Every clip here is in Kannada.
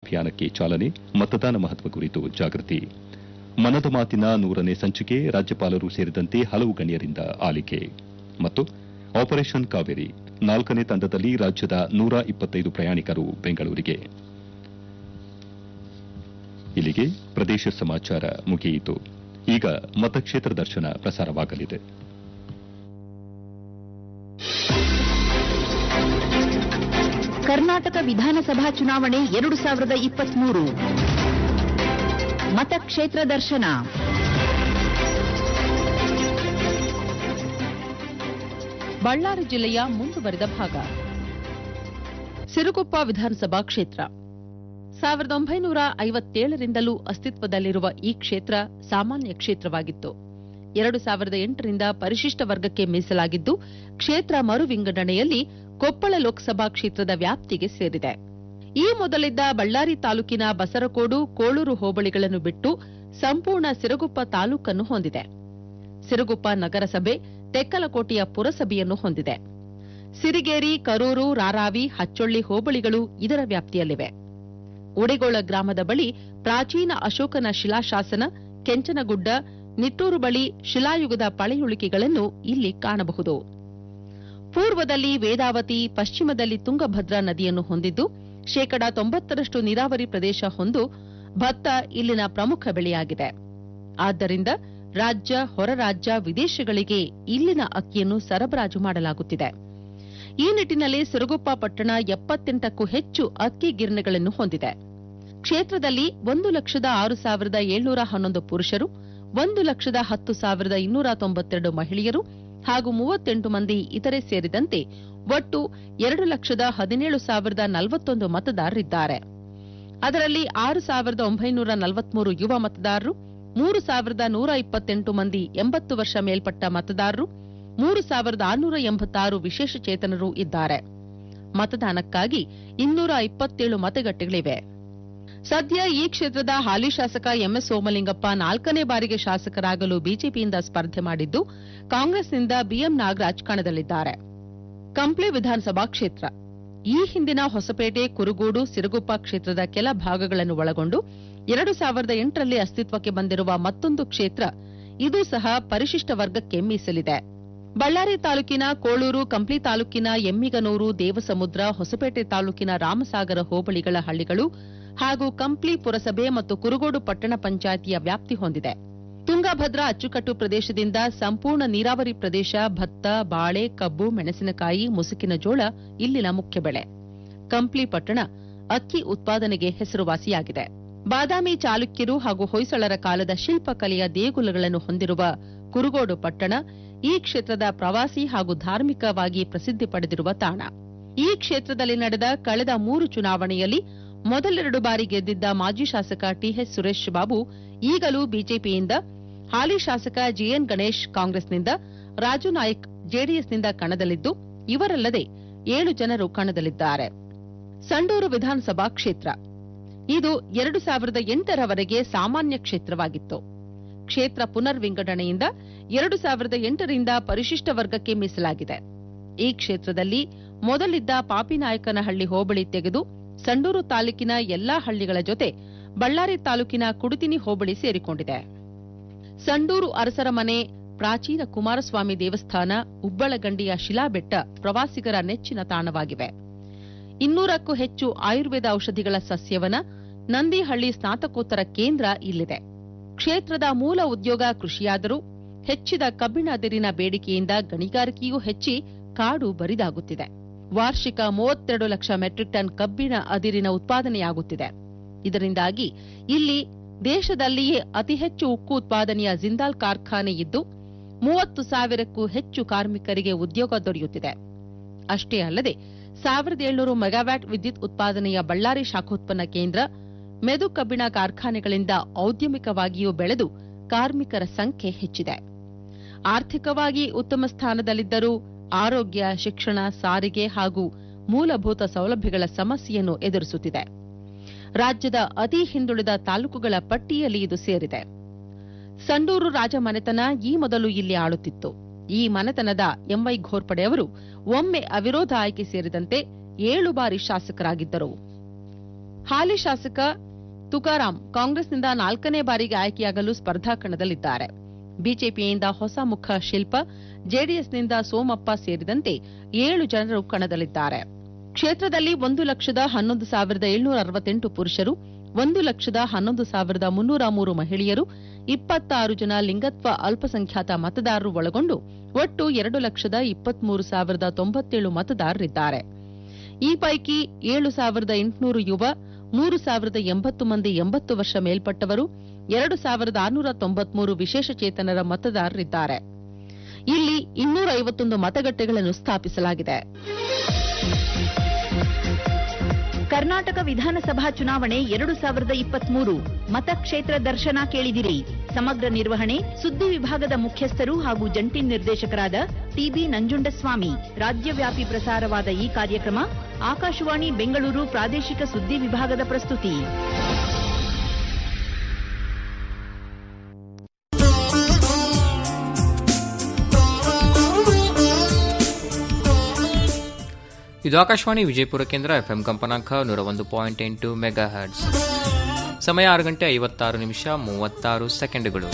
ಅಭಿಯಾನಕ್ಕೆ ಚಾಲನೆ ಮತದಾನ ಮಹತ್ವ ಕುರಿತು ಜಾಗೃತಿ ಮನದ ಮಾತಿನ ನೂರನೇ ಸಂಚಿಕೆ ರಾಜ್ಯಪಾಲರು ಸೇರಿದಂತೆ ಹಲವು ಗಣ್ಯರಿಂದ ಆಲಿಕೆ ಮತ್ತು ಆಪರೇಷನ್ ಕಾವೇರಿ ನಾಲ್ಕನೇ ತಂಡದಲ್ಲಿ ರಾಜ್ಯದ ನೂರ ಇಪ್ಪತ್ತೈದು ಪ್ರಯಾಣಿಕರು ಬೆಂಗಳೂರಿಗೆ ಇಲ್ಲಿಗೆ ಪ್ರದೇಶ ಸಮಾಚಾರ ಮುಗಿಯಿತು ಈಗ ಮತಕ್ಷೇತ್ರ ದರ್ಶನ ಪ್ರಸಾರವಾಗಲಿದೆ ಕರ್ನಾಟಕ ವಿಧಾನಸಭಾ ಚುನಾವಣೆ ಎರಡು ಸಾವಿರದ ಇಪ್ಪತ್ಮೂರು ಮತಕ್ಷೇತ್ರ ದರ್ಶನ ಬಳ್ಳಾರಿ ಜಿಲ್ಲೆಯ ಮುಂದುವರೆದ ಭಾಗ ಸಿರುಗುಪ್ಪ ವಿಧಾನಸಭಾ ಕ್ಷೇತ್ರ ಸಾವಿರದ ಒಂಬೈನೂರ ಐವತ್ತೇಳರಿಂದಲೂ ಅಸ್ತಿತ್ವದಲ್ಲಿರುವ ಈ ಕ್ಷೇತ್ರ ಸಾಮಾನ್ಯ ಕ್ಷೇತ್ರವಾಗಿತ್ತು ಎರಡು ಸಾವಿರದ ಎಂಟರಿಂದ ಪರಿಶಿಷ್ಟ ವರ್ಗಕ್ಕೆ ಮೀಸಲಾಗಿದ್ದು ಕ್ಷೇತ್ರ ಮರು ವಿಂಗಡಣೆಯಲ್ಲಿ ಕೊಪ್ಪಳ ಲೋಕಸಭಾ ಕ್ಷೇತ್ರದ ವ್ಯಾಪ್ತಿಗೆ ಸೇರಿದೆ ಈ ಮೊದಲಿದ್ದ ಬಳ್ಳಾರಿ ತಾಲೂಕಿನ ಬಸರಕೋಡು ಕೋಳೂರು ಹೋಬಳಿಗಳನ್ನು ಬಿಟ್ಟು ಸಂಪೂರ್ಣ ಸಿರುಗುಪ್ಪ ತಾಲೂಕನ್ನು ಹೊಂದಿದೆ ಸಿರುಗುಪ್ಪ ನಗರಸಭೆ ತೆಕ್ಕಲಕೋಟೆಯ ಪುರಸಭೆಯನ್ನು ಹೊಂದಿದೆ ಸಿರಿಗೇರಿ ಕರೂರು ರಾರಾವಿ ಹಚ್ಚೊಳ್ಳಿ ಹೋಬಳಿಗಳು ಇದರ ವ್ಯಾಪ್ತಿಯಲ್ಲಿವೆ ಉಡೆಗೋಳ ಗ್ರಾಮದ ಬಳಿ ಪ್ರಾಚೀನ ಅಶೋಕನ ಶಿಲಾಶಾಸನ ಕೆಂಚನಗುಡ್ಡ ನಿಟ್ಟೂರು ಬಳಿ ಶಿಲಾಯುಗದ ಪಳೆಯುಳಿಕೆಗಳನ್ನು ಇಲ್ಲಿ ಕಾಣಬಹುದು ಪೂರ್ವದಲ್ಲಿ ವೇದಾವತಿ ಪಶ್ಚಿಮದಲ್ಲಿ ತುಂಗಭದ್ರಾ ನದಿಯನ್ನು ಹೊಂದಿದ್ದು ಶೇಕಡಾ ತೊಂಬತ್ತರಷ್ಟು ನೀರಾವರಿ ಪ್ರದೇಶ ಹೊಂದು ಭತ್ತ ಇಲ್ಲಿನ ಪ್ರಮುಖ ಬೆಳೆಯಾಗಿದೆ ಆದ್ದರಿಂದ ರಾಜ್ಯ ಹೊರ ರಾಜ್ಯ ವಿದೇಶಗಳಿಗೆ ಇಲ್ಲಿನ ಅಕ್ಕಿಯನ್ನು ಸರಬರಾಜು ಮಾಡಲಾಗುತ್ತಿದೆ ಈ ನಿಟ್ಟಿನಲ್ಲಿ ಸಿರುಗುಪ್ಪ ಪಟ್ಟಣ ಎಪ್ಪತ್ತೆಂಟಕ್ಕೂ ಹೆಚ್ಚು ಅಕ್ಕಿ ಗಿರಣಿಗಳನ್ನು ಹೊಂದಿದೆ ಕ್ಷೇತ್ರದಲ್ಲಿ ಒಂದು ಲಕ್ಷದ ಆರು ಸಾವಿರದ ಏಳ್ನೂರ ಹನ್ನೊಂದು ಪುರುಷರು ಒಂದು ಲಕ್ಷದ ಹತ್ತು ಸಾವಿರದ ಇನ್ನೂರ ತೊಂಬತ್ತೆರಡು ಮಹಿಳೆಯರು ಹಾಗೂ ಮೂವತ್ತೆಂಟು ಮಂದಿ ಇತರೆ ಸೇರಿದಂತೆ ಒಟ್ಟು ಎರಡು ಲಕ್ಷದ ಹದಿನೇಳು ಸಾವಿರದ ನಲವತ್ತೊಂದು ಮತದಾರರಿದ್ದಾರೆ ಅದರಲ್ಲಿ ಆರು ಸಾವಿರದ ಒಂಬೈನೂರ ನಲವತ್ಮೂರು ಯುವ ಮತದಾರರು ಮೂರು ಸಾವಿರದ ನೂರ ಇಪ್ಪತ್ತೆಂಟು ಮಂದಿ ಎಂಬತ್ತು ವರ್ಷ ಮೇಲ್ಪಟ್ಟ ಮತದಾರರು ಮೂರು ಸಾವಿರದ ಆರುನೂರ ಎಂಬತ್ತಾರು ವಿಶೇಷ ಚೇತನರು ಇದ್ದಾರೆ ಮತದಾನಕ್ಕಾಗಿ ಇನ್ನೂರ ಇಪ್ಪತ್ತೇಳು ಮತಗಟ್ಟೆಗಳಿವೆ ಸದ್ಯ ಈ ಕ್ಷೇತ್ರದ ಹಾಲಿ ಶಾಸಕ ಎಂಎಸ್ ಸೋಮಲಿಂಗಪ್ಪ ನಾಲ್ಕನೇ ಬಾರಿಗೆ ಶಾಸಕರಾಗಲು ಬಿಜೆಪಿಯಿಂದ ಸ್ಪರ್ಧೆ ಮಾಡಿದ್ದು ಕಾಂಗ್ರೆಸ್ನಿಂದ ಬಿಎಂ ನಾಗರಾಜ್ ಕಣದಲ್ಲಿದ್ದಾರೆ ಕಂಪ್ಲಿ ವಿಧಾನಸಭಾ ಕ್ಷೇತ್ರ ಈ ಹಿಂದಿನ ಹೊಸಪೇಟೆ ಕುರುಗೋಡು ಸಿರುಗುಪ್ಪ ಕ್ಷೇತ್ರದ ಕೆಲ ಭಾಗಗಳನ್ನು ಒಳಗೊಂಡು ಎರಡು ಸಾವಿರದ ಎಂಟರಲ್ಲಿ ಅಸ್ತಿತ್ವಕ್ಕೆ ಬಂದಿರುವ ಮತ್ತೊಂದು ಕ್ಷೇತ್ರ ಇದು ಸಹ ಪರಿಶಿಷ್ಟ ವರ್ಗಕ್ಕೆ ಮೀಸಲಿದೆ ಬಳ್ಳಾರಿ ತಾಲೂಕಿನ ಕೋಳೂರು ಕಂಪ್ಲಿ ತಾಲೂಕಿನ ಎಮ್ಮಿಗನೂರು ದೇವಸಮುದ್ರ ಹೊಸಪೇಟೆ ತಾಲೂಕಿನ ರಾಮಸಾಗರ ಹೋಬಳಿಗಳ ಹಳ್ಳಿಗಳು ಹಾಗೂ ಕಂಪ್ಲಿ ಪುರಸಭೆ ಮತ್ತು ಕುರುಗೋಡು ಪಟ್ಟಣ ಪಂಚಾಯಿತಿಯ ವ್ಯಾಪ್ತಿ ಹೊಂದಿದೆ ತುಂಗಭದ್ರಾ ಅಚ್ಚುಕಟ್ಟು ಪ್ರದೇಶದಿಂದ ಸಂಪೂರ್ಣ ನೀರಾವರಿ ಪ್ರದೇಶ ಭತ್ತ ಬಾಳೆ ಕಬ್ಬು ಮೆಣಸಿನಕಾಯಿ ಮುಸುಕಿನ ಜೋಳ ಇಲ್ಲಿನ ಮುಖ್ಯ ಬೆಳೆ ಕಂಪ್ಲಿ ಪಟ್ಟಣ ಅಕ್ಕಿ ಉತ್ಪಾದನೆಗೆ ಹೆಸರುವಾಸಿಯಾಗಿದೆ ಬಾದಾಮಿ ಚಾಲುಕ್ಯರು ಹಾಗೂ ಹೊಯ್ಸಳರ ಕಾಲದ ಶಿಲ್ಪಕಲೆಯ ದೇಗುಲಗಳನ್ನು ಹೊಂದಿರುವ ಕುರುಗೋಡು ಪಟ್ಟಣ ಈ ಕ್ಷೇತ್ರದ ಪ್ರವಾಸಿ ಹಾಗೂ ಧಾರ್ಮಿಕವಾಗಿ ಪ್ರಸಿದ್ಧಿ ಪಡೆದಿರುವ ತಾಣ ಈ ಕ್ಷೇತ್ರದಲ್ಲಿ ನಡೆದ ಕಳೆದ ಮೂರು ಚುನಾವಣೆಯಲ್ಲಿ ಮೊದಲೆರಡು ಬಾರಿ ಗೆದ್ದಿದ್ದ ಮಾಜಿ ಶಾಸಕ ಟಿಎಚ್ ಸುರೇಶ್ ಬಾಬು ಈಗಲೂ ಬಿಜೆಪಿಯಿಂದ ಹಾಲಿ ಶಾಸಕ ಜಿಎನ್ ಗಣೇಶ್ ಕಾಂಗ್ರೆಸ್ನಿಂದ ರಾಜು ನಾಯ್ಕ್ ಜೆಡಿಎಸ್ನಿಂದ ಕಣದಲ್ಲಿದ್ದು ಇವರಲ್ಲದೆ ಏಳು ಜನರು ಕಣದಲ್ಲಿದ್ದಾರೆ ಸಂಡೂರು ವಿಧಾನಸಭಾ ಕ್ಷೇತ್ರ ಇದು ಎರಡು ಸಾವಿರದ ಎಂಟರವರೆಗೆ ಸಾಮಾನ್ಯ ಕ್ಷೇತ್ರವಾಗಿತ್ತು ಕ್ಷೇತ್ರ ಪುನರ್ ವಿಂಗಡಣೆಯಿಂದ ಎರಡು ಸಾವಿರದ ಎಂಟರಿಂದ ಪರಿಶಿಷ್ಟ ವರ್ಗಕ್ಕೆ ಮೀಸಲಾಗಿದೆ ಈ ಕ್ಷೇತ್ರದಲ್ಲಿ ಮೊದಲಿದ್ದ ಪಾಪಿನಾಯಕನಹಳ್ಳಿ ಹೋಬಳಿ ತೆಗೆದು ಸಂಡೂರು ತಾಲೂಕಿನ ಎಲ್ಲಾ ಹಳ್ಳಿಗಳ ಜೊತೆ ಬಳ್ಳಾರಿ ತಾಲೂಕಿನ ಕುಡುತಿನಿ ಹೋಬಳಿ ಸೇರಿಕೊಂಡಿದೆ ಸಂಡೂರು ಅರಸರ ಮನೆ ಪ್ರಾಚೀನ ಕುಮಾರಸ್ವಾಮಿ ದೇವಸ್ಥಾನ ಉಬ್ಬಳಗಂಡಿಯ ಶಿಲಾಬೆಟ್ಟ ಪ್ರವಾಸಿಗರ ನೆಚ್ಚಿನ ತಾಣವಾಗಿವೆ ಇನ್ನೂರಕ್ಕೂ ಹೆಚ್ಚು ಆಯುರ್ವೇದ ಔಷಧಿಗಳ ಸಸ್ಯವನ ನಂದಿಹಳ್ಳಿ ಸ್ನಾತಕೋತ್ತರ ಕೇಂದ್ರ ಇಲ್ಲಿದೆ ಕ್ಷೇತ್ರದ ಮೂಲ ಉದ್ಯೋಗ ಕೃಷಿಯಾದರೂ ಹೆಚ್ಚಿದ ಕಬ್ಬಿಣ ಅದಿರಿನ ಬೇಡಿಕೆಯಿಂದ ಗಣಿಗಾರಿಕೆಯೂ ಹೆಚ್ಚಿ ಕಾಡು ಬರಿದಾಗುತ್ತಿದೆ ವಾರ್ಷಿಕ ಮೂವತ್ತೆರಡು ಲಕ್ಷ ಮೆಟ್ರಿಕ್ ಟನ್ ಕಬ್ಬಿಣ ಅದಿರಿನ ಉತ್ಪಾದನೆಯಾಗುತ್ತಿದೆ ಇದರಿಂದಾಗಿ ಇಲ್ಲಿ ದೇಶದಲ್ಲಿಯೇ ಅತಿ ಹೆಚ್ಚು ಉಕ್ಕು ಉತ್ಪಾದನೆಯ ಜಿಂದಾಲ್ ಕಾರ್ಖಾನೆ ಇದ್ದು ಮೂವತ್ತು ಸಾವಿರಕ್ಕೂ ಹೆಚ್ಚು ಕಾರ್ಮಿಕರಿಗೆ ಉದ್ಯೋಗ ದೊರೆಯುತ್ತಿದೆ ಅಷ್ಟೇ ಅಲ್ಲದೆ ಸಾವಿರದ ಏಳ್ನೂರು ಮೆಗಾವ್ಯಾಟ್ ವಿದ್ಯುತ್ ಉತ್ಪಾದನೆಯ ಬಳ್ಳಾರಿ ಶಾಖೋತ್ಪನ್ನ ಕೇಂದ್ರ ಮೆದು ಕಬ್ಬಿಣ ಕಾರ್ಖಾನೆಗಳಿಂದ ಔದ್ಯಮಿಕವಾಗಿಯೂ ಬೆಳೆದು ಕಾರ್ಮಿಕರ ಸಂಖ್ಯೆ ಹೆಚ್ಚಿದೆ ಆರ್ಥಿಕವಾಗಿ ಉತ್ತಮ ಸ್ಥಾನದಲ್ಲಿದ್ದರೂ ಆರೋಗ್ಯ ಶಿಕ್ಷಣ ಸಾರಿಗೆ ಹಾಗೂ ಮೂಲಭೂತ ಸೌಲಭ್ಯಗಳ ಸಮಸ್ಯೆಯನ್ನು ಎದುರಿಸುತ್ತಿದೆ ರಾಜ್ಯದ ಅತಿ ಹಿಂದುಳಿದ ತಾಲೂಕುಗಳ ಪಟ್ಟಿಯಲ್ಲಿ ಇದು ಸೇರಿದೆ ಸಂಡೂರು ರಾಜ ಮನೆತನ ಈ ಮೊದಲು ಇಲ್ಲಿ ಆಳುತ್ತಿತ್ತು ಈ ಮನೆತನದ ಎಂವೈ ಘೋರ್ಪಡೆ ಅವರು ಒಮ್ಮೆ ಅವಿರೋಧ ಆಯ್ಕೆ ಸೇರಿದಂತೆ ಏಳು ಬಾರಿ ಶಾಸಕರಾಗಿದ್ದರು ಹಾಲಿ ಶಾಸಕ ತುಕಾರಾಂ ಕಾಂಗ್ರೆಸ್ನಿಂದ ನಾಲ್ಕನೇ ಬಾರಿಗೆ ಆಯ್ಕೆಯಾಗಲು ಸ್ಪರ್ಧಾ ಕಣದಲ್ಲಿದ್ದಾರೆ ಬಿಜೆಪಿಯಿಂದ ಹೊಸ ಮುಖ ಶಿಲ್ಪ ಜೆಡಿಎಸ್ನಿಂದ ಸೋಮಪ್ಪ ಸೇರಿದಂತೆ ಏಳು ಜನರು ಕಣದಲ್ಲಿದ್ದಾರೆ ಕ್ಷೇತ್ರದಲ್ಲಿ ಒಂದು ಲಕ್ಷದ ಹನ್ನೊಂದು ಸಾವಿರದ ಏಳ್ನೂರ ಅರವತ್ತೆಂಟು ಪುರುಷರು ಒಂದು ಲಕ್ಷದ ಹನ್ನೊಂದು ಸಾವಿರದ ಮುನ್ನೂರ ಮೂರು ಮಹಿಳೆಯರು ಇಪ್ಪತ್ತಾರು ಜನ ಲಿಂಗತ್ವ ಅಲ್ಪಸಂಖ್ಯಾತ ಮತದಾರರು ಒಳಗೊಂಡು ಒಟ್ಟು ಎರಡು ಲಕ್ಷದ ಇಪ್ಪತ್ಮೂರು ಸಾವಿರದ ತೊಂಬತ್ತೇಳು ಮತದಾರರಿದ್ದಾರೆ ಈ ಪೈಕಿ ಏಳು ಸಾವಿರದ ಎಂಟುನೂರು ಯುವ ಮೂರು ಸಾವಿರದ ಎಂಬತ್ತು ಮಂದಿ ಎಂಬತ್ತು ವರ್ಷ ಮೇಲ್ಪಟ್ಟವರು ಎರಡು ಸಾವಿರದ ಆರುನೂರ ತೊಂಬತ್ಮೂರು ವಿಶೇಷಚೇತನರ ಮತದಾರರಿದ್ದಾರೆ ಇಲ್ಲಿ ಇನ್ನೂರ ಐವತ್ತೊಂದು ಮತಗಟ್ಟೆಗಳನ್ನು ಸ್ಥಾಪಿಸಲಾಗಿದೆ ಕರ್ನಾಟಕ ವಿಧಾನಸಭಾ ಚುನಾವಣೆ ಎರಡು ಸಾವಿರದ ಇಪ್ಪತ್ಮೂರು ಮತಕ್ಷೇತ್ರ ದರ್ಶನ ಕೇಳಿದಿರಿ ಸಮಗ್ರ ನಿರ್ವಹಣೆ ಸುದ್ದಿ ವಿಭಾಗದ ಮುಖ್ಯಸ್ಥರು ಹಾಗೂ ಜಂಟಿ ನಿರ್ದೇಶಕರಾದ ಟಿಬಿ ನಂಜುಂಡಸ್ವಾಮಿ ರಾಜ್ಯವ್ಯಾಪಿ ಪ್ರಸಾರವಾದ ಈ ಕಾರ್ಯಕ್ರಮ ಆಕಾಶವಾಣಿ ಬೆಂಗಳೂರು ಪ್ರಾದೇಶಿಕ ಸುದ್ದಿ ವಿಭಾಗದ ಪ್ರಸ್ತುತಿ ಇದು ಆಕಾಶವಾಣಿ ವಿಜಯಪುರ ಕೇಂದ್ರ ಎಫ್ಎಂ ಕಂಪನಾಂಕ ನೂರ ಒಂದು ಪಾಯಿಂಟ್ ಎಂಟು ಮೆಗಾ ಹರ್ಟ್ಸ್ ಸಮಯ ಆರು ಗಂಟೆ ಐವತ್ತಾರು ನಿಮಿಷ ಮೂವತ್ತಾರು ಸೆಕೆಂಡುಗಳು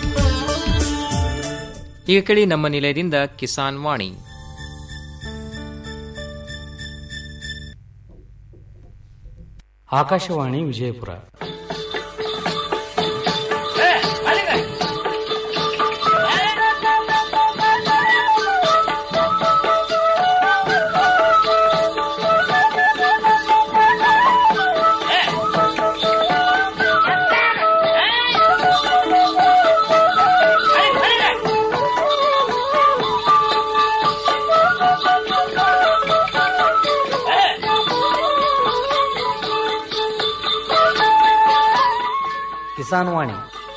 ಈಗ ಕೇಳಿ ನಮ್ಮ ನಿಲಯದಿಂದ ಕಿಸಾನ್ ವಾಣಿ ಆಕಾಶವಾಣಿ ವಿಜಯಪುರ ಕಿಸಾನ್ ವಾಣಿ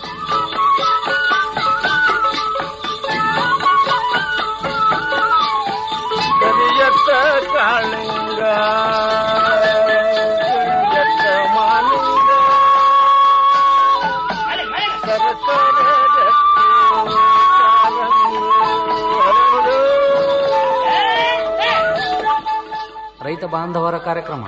ಕರಿಯತ್ತ ಕಾಳಿಂಗ ಕರಿಯತ್ತ ಮಾಲಿಂಗ ಸರಸರ ಗಟ್ಟಿ ಕಾಲಂಗು ಹರಡು. ರೈತ ಬಾಂಧವರ ಕಾರ್ಯಕ್ರಮ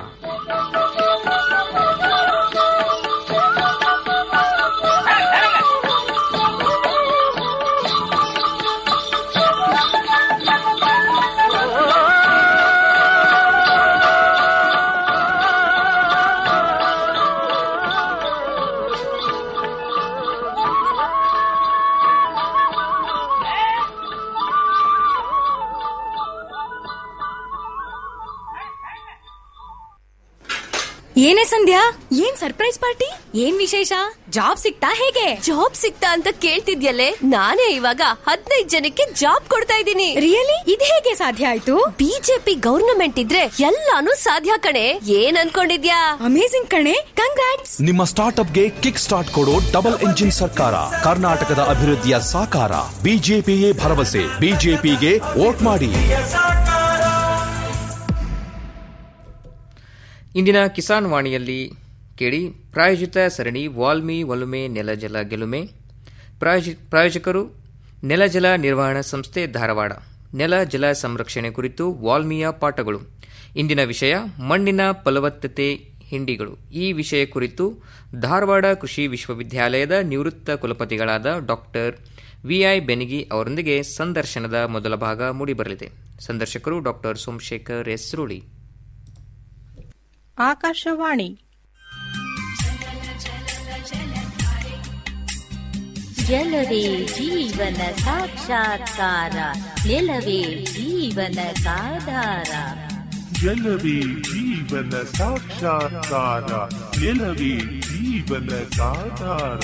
ಏನೇ ಸಂಧ್ಯಾ ಏನ್ ಸರ್ಪ್ರೈಸ್ ಪಾರ್ಟಿ ಏನ್ ವಿಶೇಷ ಜಾಬ್ ಸಿಗ್ತಾ ಹೇಗೆ ಜಾಬ್ ಸಿಗ್ತಾ ಅಂತ ಕೇಳ್ತಿದ್ಯಲ್ಲೇ ನಾನೇ ಇವಾಗ ಹದಿನೈದು ಜನಕ್ಕೆ ಜಾಬ್ ಕೊಡ್ತಾ ಇದ್ದೀನಿ ರಿಯಲಿ ಇದ್ ಹೇಗೆ ಸಾಧ್ಯ ಆಯ್ತು ಬಿಜೆಪಿ ಗವರ್ನಮೆಂಟ್ ಇದ್ರೆ ಎಲ್ಲಾನು ಸಾಧ್ಯ ಕಣೆ ಏನ್ ಅನ್ಕೊಂಡಿದ್ಯಾ ಅಮೇಸಿಂಗ್ ಕಣೆ ಕಂಗ್ರಾಟ್ಸ್ ನಿಮ್ಮ ಸ್ಟಾರ್ಟ್ಅಪ್ಗೆ ಕಿಕ್ ಸ್ಟಾರ್ಟ್ ಕೊಡೋ ಡಬಲ್ ಎಂಜಿನ್ ಸರ್ಕಾರ ಕರ್ನಾಟಕದ ಅಭಿವೃದ್ಧಿಯ ಸಾಕಾರ ಬಿಜೆಪಿಯೇ ಭರವಸೆ ಬಿಜೆಪಿಗೆ ವೋಟ್ ಮಾಡಿ ಇಂದಿನ ಕಿಸಾನ್ ವಾಣಿಯಲ್ಲಿ ಕೇಳಿ ಪ್ರಾಯೋಜಿತ ಸರಣಿ ವಾಲ್ಮಿ ಒಲುಮೆ ನೆಲಜಲ ಗೆಲುಮೆ ಪ್ರಾಯೋಜಿ ಪ್ರಾಯೋಜಕರು ನೆಲಜಲ ನಿರ್ವಹಣಾ ಸಂಸ್ಥೆ ಧಾರವಾಡ ನೆಲ ಜಲ ಸಂರಕ್ಷಣೆ ಕುರಿತು ವಾಲ್ಮೀಯ ಪಾಠಗಳು ಇಂದಿನ ವಿಷಯ ಮಣ್ಣಿನ ಫಲವತ್ತತೆ ಹಿಂಡಿಗಳು ಈ ವಿಷಯ ಕುರಿತು ಧಾರವಾಡ ಕೃಷಿ ವಿಶ್ವವಿದ್ಯಾಲಯದ ನಿವೃತ್ತ ಕುಲಪತಿಗಳಾದ ಡಾಕ್ಟರ್ ವಿಐ ಬೆನಗಿ ಅವರೊಂದಿಗೆ ಸಂದರ್ಶನದ ಮೊದಲ ಭಾಗ ಮೂಡಿಬರಲಿದೆ ಸಂದರ್ಶಕರು ಡಾಕ್ಟರ್ ಸೋಮಶೇಖರ್ ಎಸ್ ರೂಳಿ ಆಕಾಶವಾಣಿ ಜಲವೇ ಜೀವನ ಸಾಕ್ಷಾತ್ಕಾರ ನೆಲವೇ ಜೀವನದಾಧಾರ ಜಲವೇ ಜೀವನ ಸಾಕ್ಷಾತ್ಕಾರ ನೆಲವೇ ಜೀವನ ಸಾಧಾರ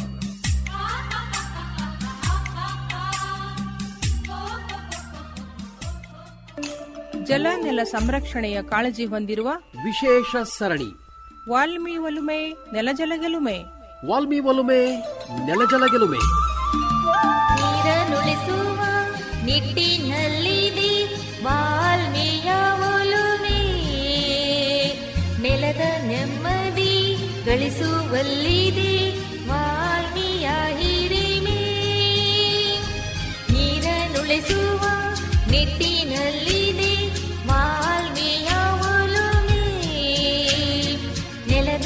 ಜಲ ನೆಲ ಸಂರಕ್ಷಣೆಯ ಕಾಳಜಿ ಹೊಂದಿರುವ ವಿಶೇಷ ಸರಣಿ ವಾಲ್ಮಿ ಒಲುಮೆ ನೆಲಜಲ ಗೆಲುಮೆ ವಾಲ್ಮಿ ಒಲುಮೆ ನೆಲಜಲ ಗೆಲುಮೆ ನೀರನುಳಿಸುವ ನಿಟ್ಟಿನಲ್ಲಿದೆ ವಾಲ್ಮೀಯ ಒಲುಮೆ ನೆಲದ ನೆಮ್ಮದಿ ಗಳಿಸುವಲ್ಲಿದೆ ವಾಲ್ಮೀಯ ಹಿರಿಮೆ ನೀರನುಳಿಸುವ ನಿಟ್ಟಿನಲ್ಲಿದೆ ವಾಲ್ಮೀಯ ಒಲುಮೆ ನೆಲದ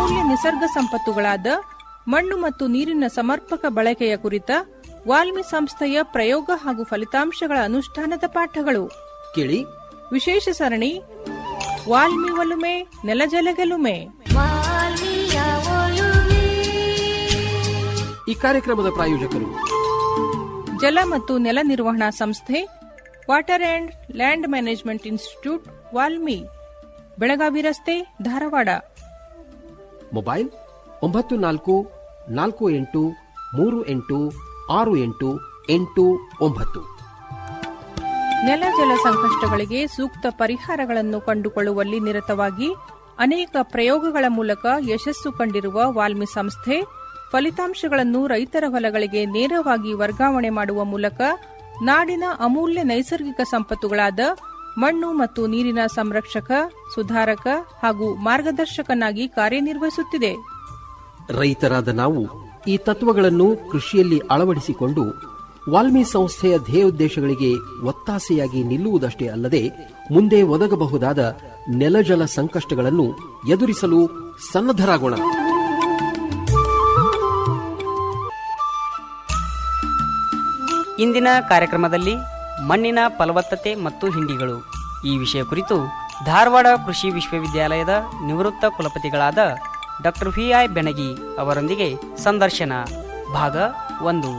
ಅಮೂಲ್ಯ ನಿಸರ್ಗ ಸಂಪತ್ತುಗಳಾದ ಮಣ್ಣು ಮತ್ತು ನೀರಿನ ಸಮರ್ಪಕ ಬಳಕೆಯ ಕುರಿತ ವಾಲ್ಮಿ ಸಂಸ್ಥೆಯ ಪ್ರಯೋಗ ಹಾಗೂ ಫಲಿತಾಂಶಗಳ ಅನುಷ್ಠಾನದ ಪಾಠಗಳು ಕೇಳಿ ವಿಶೇಷ ಸರಣಿ ವಾಲ್ಮಿ ಒಲುಮೆ ನೆಲಜಲಗೆಲುಮೆ ವಾಲ್ಮೀಯ ಒಲುಮೆ ಈ ಕಾರ್ಯಕ್ರಮದ ಪ್ರಾಯೋಜಕರು ಜಲ ಮತ್ತು ನೆಲ ನಿರ್ವಹಣಾ ಸಂಸ್ಥೆ water and land management institute WALMI Belagavi ರಸ್ತೆ ಧಾರವಾಡ ಮೊಬೈಲ್ ಒಂಬತ್ತು ನಾಲ್ಕು ನಾಲ್ಕು ಎಂಟು ಮೂರು ಎಂಟು ಆರು ಎಂಟು ಎಂಟು ಒಂಬತ್ತು ನೆಲ ಜಲ ಸಂಕಷ್ಟಗಳಿಗೆ ಸೂಕ್ತ ಪರಿಹಾರಗಳನ್ನು ಕಂಡುಕೊಳ್ಳುವಲ್ಲಿ ನಿರತವಾಗಿ ಅನೇಕ ಪ್ರಯೋಗಗಳ ಮೂಲಕ ಯಶಸ್ಸು ಕಂಡಿರುವ ವಾಲ್ಮಿ ಸಂಸ್ಥೆ ಫಲಿತಾಂಶಗಳನ್ನು ರೈತರ ಹೊಲಗಳಿಗೆ ನೇರವಾಗಿ ವರ್ಗಾವಣೆ ಮಾಡುವ ಮೂಲಕ ನಾಡಿನ ಅಮೂಲ್ಯ ನೈಸರ್ಗಿಕ ಸಂಪತ್ತುಗಳಾದ ಮಣ್ಣು ಮತ್ತು ನೀರಿನ ಸಂರಕ್ಷಕ ಸುಧಾರಕ ಹಾಗೂ ಮಾರ್ಗದರ್ಶಕನಾಗಿ ಕಾರ್ಯನಿರ್ವಹಿಸುತ್ತಿದೆ ರೈತರಾದ ನಾವು ಈ ತತ್ವಗಳನ್ನು ಕೃಷಿಯಲ್ಲಿ ಅಳವಡಿಸಿಕೊಂಡು ವಾಲ್ಮಿ ಸಂಸ್ಥೆಯ ಧ್ಯೇಯೋದ್ದೇಶಗಳಿಗೆ ಒತ್ತಾಸೆಯಾಗಿ ನಿಲ್ಲುವುದಷ್ಟೇ ಅಲ್ಲದೆ ಮುಂದೆ ಒದಗಬಹುದಾದ ನೆಲಜಲ ಸಂಕಷ್ಟಗಳನ್ನು ಎದುರಿಸಲು ಸನ್ನದ್ಧರಾಗೋಣ ಇಂದಿನ ಕಾರ್ಯಕ್ರಮದಲ್ಲಿ ಮಣ್ಣಿನ ಫಲವತ್ತತೆ ಮತ್ತು ಹಿಂಡಿಗಳು ಈ ವಿಷಯ ಕುರಿತು ಧಾರವಾಡ ಕೃಷಿ ವಿಶ್ವವಿದ್ಯಾಲಯದ ನಿವೃತ್ತ ಕುಲಪತಿಗಳಾದ ಡಾಕ್ಟರ್ ವಿ ಐ ಬೆಣಗಿ ಅವರೊಂದಿಗೆ ಸಂದರ್ಶನ ಭಾಗ ಒಂದು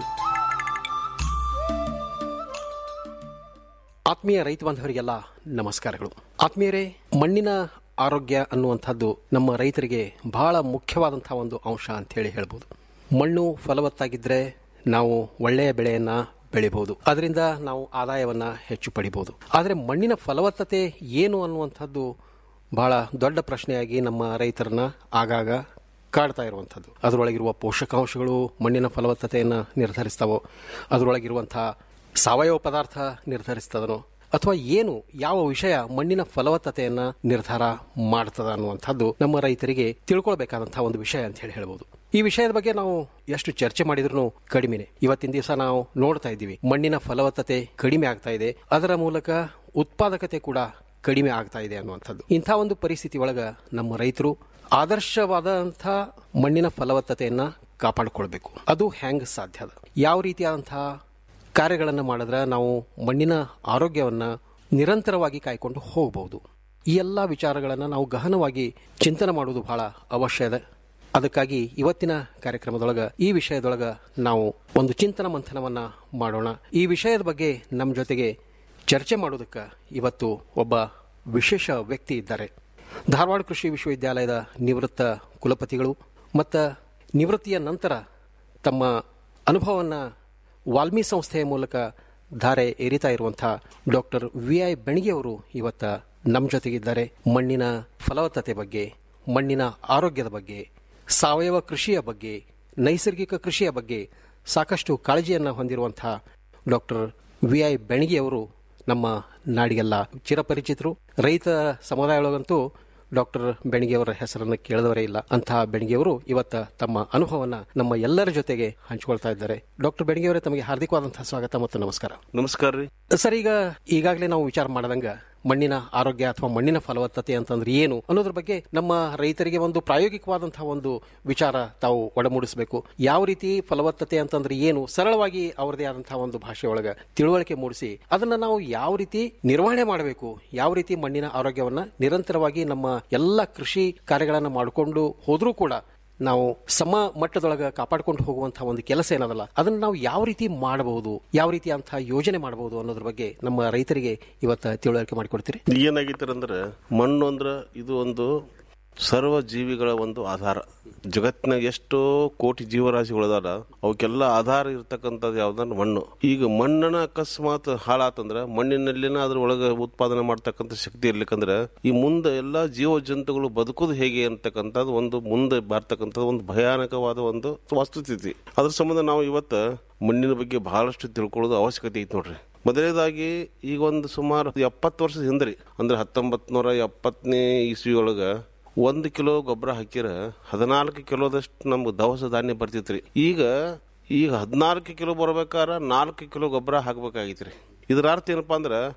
ಆತ್ಮೀಯ ರೈತ ಬಾಂಧವರಿಗೆಲ್ಲ ನಮಸ್ಕಾರಗಳು ಆತ್ಮೀಯರೇ ಮಣ್ಣಿನ ಆರೋಗ್ಯ ಅನ್ನುವಂಥದ್ದು ನಮ್ಮ ರೈತರಿಗೆ ಬಹಳ ಮುಖ್ಯವಾದಂತಹ ಒಂದು ಅಂಶ ಅಂತ ಹೇಳಿ ಹೇಳ್ಬೋದು ಮಣ್ಣು ಫಲವತ್ತಾಗಿದ್ರೆ ನಾವು ಒಳ್ಳೆಯ ಬೆಳೆಯನ್ನ ಬೆಳಿಬಹುದು ಅದರಿಂದ ನಾವು ಆದಾಯವನ್ನ ಹೆಚ್ಚು ಪಡಿಬಹುದು ಆದರೆ ಮಣ್ಣಿನ ಫಲವತ್ತತೆ ಏನು ಅನ್ನುವಂಥದ್ದು ಬಹಳ ದೊಡ್ಡ ಪ್ರಶ್ನೆಯಾಗಿ ನಮ್ಮ ರೈತರನ್ನ ಆಗಾಗ ಕಾಡ್ತಾ ಇರುವಂಥದ್ದು ಅದರೊಳಗಿರುವ ಪೋಷಕಾಂಶಗಳು ಮಣ್ಣಿನ ಫಲವತ್ತತೆಯನ್ನು ನಿರ್ಧರಿಸ್ತಾವೋ ಅದರೊಳಗಿರುವಂತಹ ಸಾವಯವ ಪದಾರ್ಥ ನಿರ್ಧರಿಸ್ತದನೋ ಅಥವಾ ಏನು ಯಾವ ವಿಷಯ ಮಣ್ಣಿನ ಫಲವತ್ತತೆಯನ್ನ ನಿರ್ಧಾರ ಮಾಡ್ತದ ಅನ್ನುವಂಥದ್ದು ನಮ್ಮ ರೈತರಿಗೆ ತಿಳ್ಕೊಳ್ಬೇಕಾದಂತಹ ಒಂದು ವಿಷಯ ಅಂತ ಹೇಳಿ ಹೇಳ್ಬೋದು ಈ ವಿಷಯದ ಬಗ್ಗೆ ನಾವು ಎಷ್ಟು ಚರ್ಚೆ ಮಾಡಿದ್ರು ಕಡಿಮೆನೆ ಇವತ್ತಿನ ದಿವಸ ನಾವು ನೋಡ್ತಾ ಇದ್ದೀವಿ ಮಣ್ಣಿನ ಫಲವತ್ತತೆ ಕಡಿಮೆ ಆಗ್ತಾ ಇದೆ ಅದರ ಮೂಲಕ ಉತ್ಪಾದಕತೆ ಕೂಡ ಕಡಿಮೆ ಆಗ್ತಾ ಇದೆ ಅನ್ನುವಂಥದ್ದು ಇಂಥ ಒಂದು ಪರಿಸ್ಥಿತಿ ಒಳಗ ನಮ್ಮ ರೈತರು ಆದರ್ಶವಾದಂಥ ಮಣ್ಣಿನ ಫಲವತ್ತತೆಯನ್ನ ಕಾಪಾಡಿಕೊಳ್ಬೇಕು ಅದು ಹೆಂಗ್ ಸಾಧ್ಯ ಅದ ಯಾವ ರೀತಿಯಾದಂತಹ ಕಾರ್ಯಗಳನ್ನು ಮಾಡಿದ್ರೆ ನಾವು ಮಣ್ಣಿನ ಆರೋಗ್ಯವನ್ನ ನಿರಂತರವಾಗಿ ಕಾಯ್ಕೊಂಡು ಹೋಗಬಹುದು ಈ ಎಲ್ಲ ವಿಚಾರಗಳನ್ನು ನಾವು ಗಹನವಾಗಿ ಚಿಂತನೆ ಮಾಡುವುದು ಬಹಳ ಅವಶ್ಯ ಇದೆ ಅದಕ್ಕಾಗಿ ಇವತ್ತಿನ ಕಾರ್ಯಕ್ರಮದೊಳಗ ಈ ವಿಷಯದೊಳಗ ನಾವು ಒಂದು ಚಿಂತನ ಮಂಥನವನ್ನ ಮಾಡೋಣ ಈ ವಿಷಯದ ಬಗ್ಗೆ ನಮ್ಮ ಜೊತೆಗೆ ಚರ್ಚೆ ಮಾಡೋದಕ್ಕೆ ಇವತ್ತು ಒಬ್ಬ ವಿಶೇಷ ವ್ಯಕ್ತಿ ಇದ್ದಾರೆ ಧಾರವಾಡ ಕೃಷಿ ವಿಶ್ವವಿದ್ಯಾಲಯದ ನಿವೃತ್ತ ಕುಲಪತಿಗಳು ಮತ್ತು ನಿವೃತ್ತಿಯ ನಂತರ ತಮ್ಮ ಅನುಭವವನ್ನ ವಾಲ್ಮಿ ಸಂಸ್ಥೆಯ ಮೂಲಕ ಧಾರೆ ಏರಿತಾ ಇರುವಂತಹ ಡಾಕ್ಟರ್ ವಿ ಐ ಬೆಣಗಿಯವರು ಇವತ್ತ ನಮ್ಮ ಜೊತೆಗಿದ್ದಾರೆ ಮಣ್ಣಿನ ಫಲವತ್ತತೆ ಬಗ್ಗೆ ಮಣ್ಣಿನ ಆರೋಗ್ಯದ ಬಗ್ಗೆ ಸಾವಯವ ಕೃಷಿಯ ಬಗ್ಗೆ ನೈಸರ್ಗಿಕ ಕೃಷಿಯ ಬಗ್ಗೆ ಸಾಕಷ್ಟು ಕಾಳಜಿಯನ್ನು ಹೊಂದಿರುವಂತಹ ಡಾಕ್ಟರ್ ವಿ ಐ ಬೆಣಗಿಯವರು ನಮ್ಮ ನಾಡಿಗೆಲ್ಲ ಚಿರಪರಿಚಿತರು ರೈತ ಸಮುದಾಯದೊಳಗಂತೂ ಡಾಕ್ಟರ್ ಬೆಣಗಿಯವರ ಹೆಸರನ್ನು ಕೇಳಿದವರೇ ಇಲ್ಲ ಅಂತಹ ಬೆಣಗಿಯವರು ಇವತ್ತ ತಮ್ಮ ಅನುಭವವನ್ನ ನಮ್ಮ ಎಲ್ಲರ ಜೊತೆಗೆ ಹಂಚಿಕೊಳ್ತಾ ಇದ್ದಾರೆ ಡಾಕ್ಟರ್ ಬೆಣಗಿಯವರೇ ತಮಗೆ ಹಾರ್ದಿಕವಾದಂತಹ ಸ್ವಾಗತ ಮತ್ತು ನಮಸ್ಕಾರ ನಮಸ್ಕಾರ ರೀ ಸರ್ ಈಗ ಈಗಾಗಲೇ ನಾವು ವಿಚಾರ ಮಾಡದಂಗ ಮಣ್ಣಿನ ಆರೋಗ್ಯ ಅಥವಾ ಮಣ್ಣಿನ ಫಲವತ್ತತೆ ಅಂತಂದ್ರೆ ಏನು ಅನ್ನೋದ್ರ ಬಗ್ಗೆ ನಮ್ಮ ರೈತರಿಗೆ ಒಂದು ಪ್ರಾಯೋಗಿಕವಾದಂತಹ ಒಂದು ವಿಚಾರ ತಾವು ಒಡಮೂಡಿಸಬೇಕು ಯಾವ ರೀತಿ ಫಲವತ್ತತೆ ಅಂತಂದ್ರೆ ಏನು ಸರಳವಾಗಿ ಅವರದೇ ಆದಂತಹ ಒಂದು ಭಾಷೆಯೊಳಗ ತಿಳುವಳಿಕೆ ಮೂಡಿಸಿ ಅದನ್ನ ನಾವು ಯಾವ ರೀತಿ ನಿರ್ವಹಣೆ ಮಾಡಬೇಕು ಯಾವ ರೀತಿ ಮಣ್ಣಿನ ಆರೋಗ್ಯವನ್ನ ನಿರಂತರವಾಗಿ ನಮ್ಮ ಎಲ್ಲ ಕೃಷಿ ಕಾರ್ಯಗಳನ್ನ ಮಾಡಿಕೊಂಡು ಹೋದ್ರೂ ಕೂಡ ನಾವು ಸಮ ಮಟ್ಟದೊಳಗ ಕಾಪಾಡ್ಕೊಂಡು ಹೋಗುವಂತಹ ಒಂದು ಕೆಲಸ ಏನದಲ್ಲ ಅದನ್ನ ನಾವು ಯಾವ ರೀತಿ ಮಾಡಬಹುದು ಯಾವ ರೀತಿ ಅಂತ ಯೋಜನೆ ಮಾಡಬಹುದು ಅನ್ನೋದ್ರ ಬಗ್ಗೆ ನಮ್ಮ ರೈತರಿಗೆ ಇವತ್ತ ತಿಳುವಳಿಕೆ ಮಾಡಿಕೊಡ್ತೀರಿ ಏನಾಗಿತ್ತಾರಂದ್ರೆ ಮಣ್ಣು ಅಂದ್ರೆ ಇದು ಒಂದು ಸರ್ವ ಜೀವಿಗಳ ಒಂದು ಆಧಾರ ಜಗತ್ತಿನಾಗ ಎಷ್ಟೋ ಕೋಟಿ ಜೀವರಾಶಿಗಳದಾರ ಅವಕ್ಕೆಲ್ಲ ಆಧಾರ ಇರ್ತಕ್ಕಂಥದ್ದು ಯಾವ್ದಂದ್ರೆ ಮಣ್ಣು ಈಗ ಮಣ್ಣನ ಅಕಸ್ಮಾತ್ ಹಾಳಾತಂದ್ರ ಮಣ್ಣಿನಲ್ಲಿನ ಅದ್ರ ಒಳಗೆ ಉತ್ಪಾದನೆ ಮಾಡ್ತಕ್ಕಂಥ ಶಕ್ತಿ ಇರ್ಲಿಕ್ಕಂದ್ರೆ ಈ ಮುಂದೆ ಎಲ್ಲ ಜೀವ ಜಂತುಗಳು ಬದುಕೋದು ಹೇಗೆ ಅಂತಕ್ಕಂಥದ್ದು ಒಂದು ಮುಂದೆ ಬರ್ತಕ್ಕಂಥದ್ದು ಒಂದು ಭಯಾನಕವಾದ ಒಂದು ವಸ್ತುಸ್ಥಿತಿ ಅದ್ರ ಸಂಬಂಧ ನಾವು ಇವತ್ತು ಮಣ್ಣಿನ ಬಗ್ಗೆ ಬಹಳಷ್ಟು ತಿಳ್ಕೊಳ್ಳೋದು ಅವಶ್ಯಕತೆ ಐತಿ ನೋಡ್ರಿ ಮೊದಲನೇದಾಗಿ ಈಗ ಒಂದು ಸುಮಾರು ಎಪ್ಪತ್ತು ವರ್ಷದ ಹಿಂದ್ರಿ ಅಂದ್ರೆ ಹತ್ತೊಂಬತ್ ನೂರ ಎಪ್ಪತ್ತನೇ ಇಸ್ವಿ ಒಳಗ ಒಂದು ಕಿಲೋ ಗೊಬ್ಬರ ಹಾಕಿರ ಹದಿನಾಲ್ಕು ಕಿಲೋದಷ್ಟು ನಮ್ಗೆ ದವಸ ಧಾನ್ಯ ಬರ್ತಿತ್ರಿ ಈಗ ಈಗ ಹದಿನಾಲ್ಕು ಕಿಲೋ ಬರ್ಬೇಕಾರ ನಾಲ್ಕು ಕಿಲೋ ಗೊಬ್ಬರ ಹಾಕ್ಬೇಕಾಗಿತ್ರಿ ಇದರ ಅರ್ಥ ಏನಪ್ಪಾ ಅಂದ್ರೆ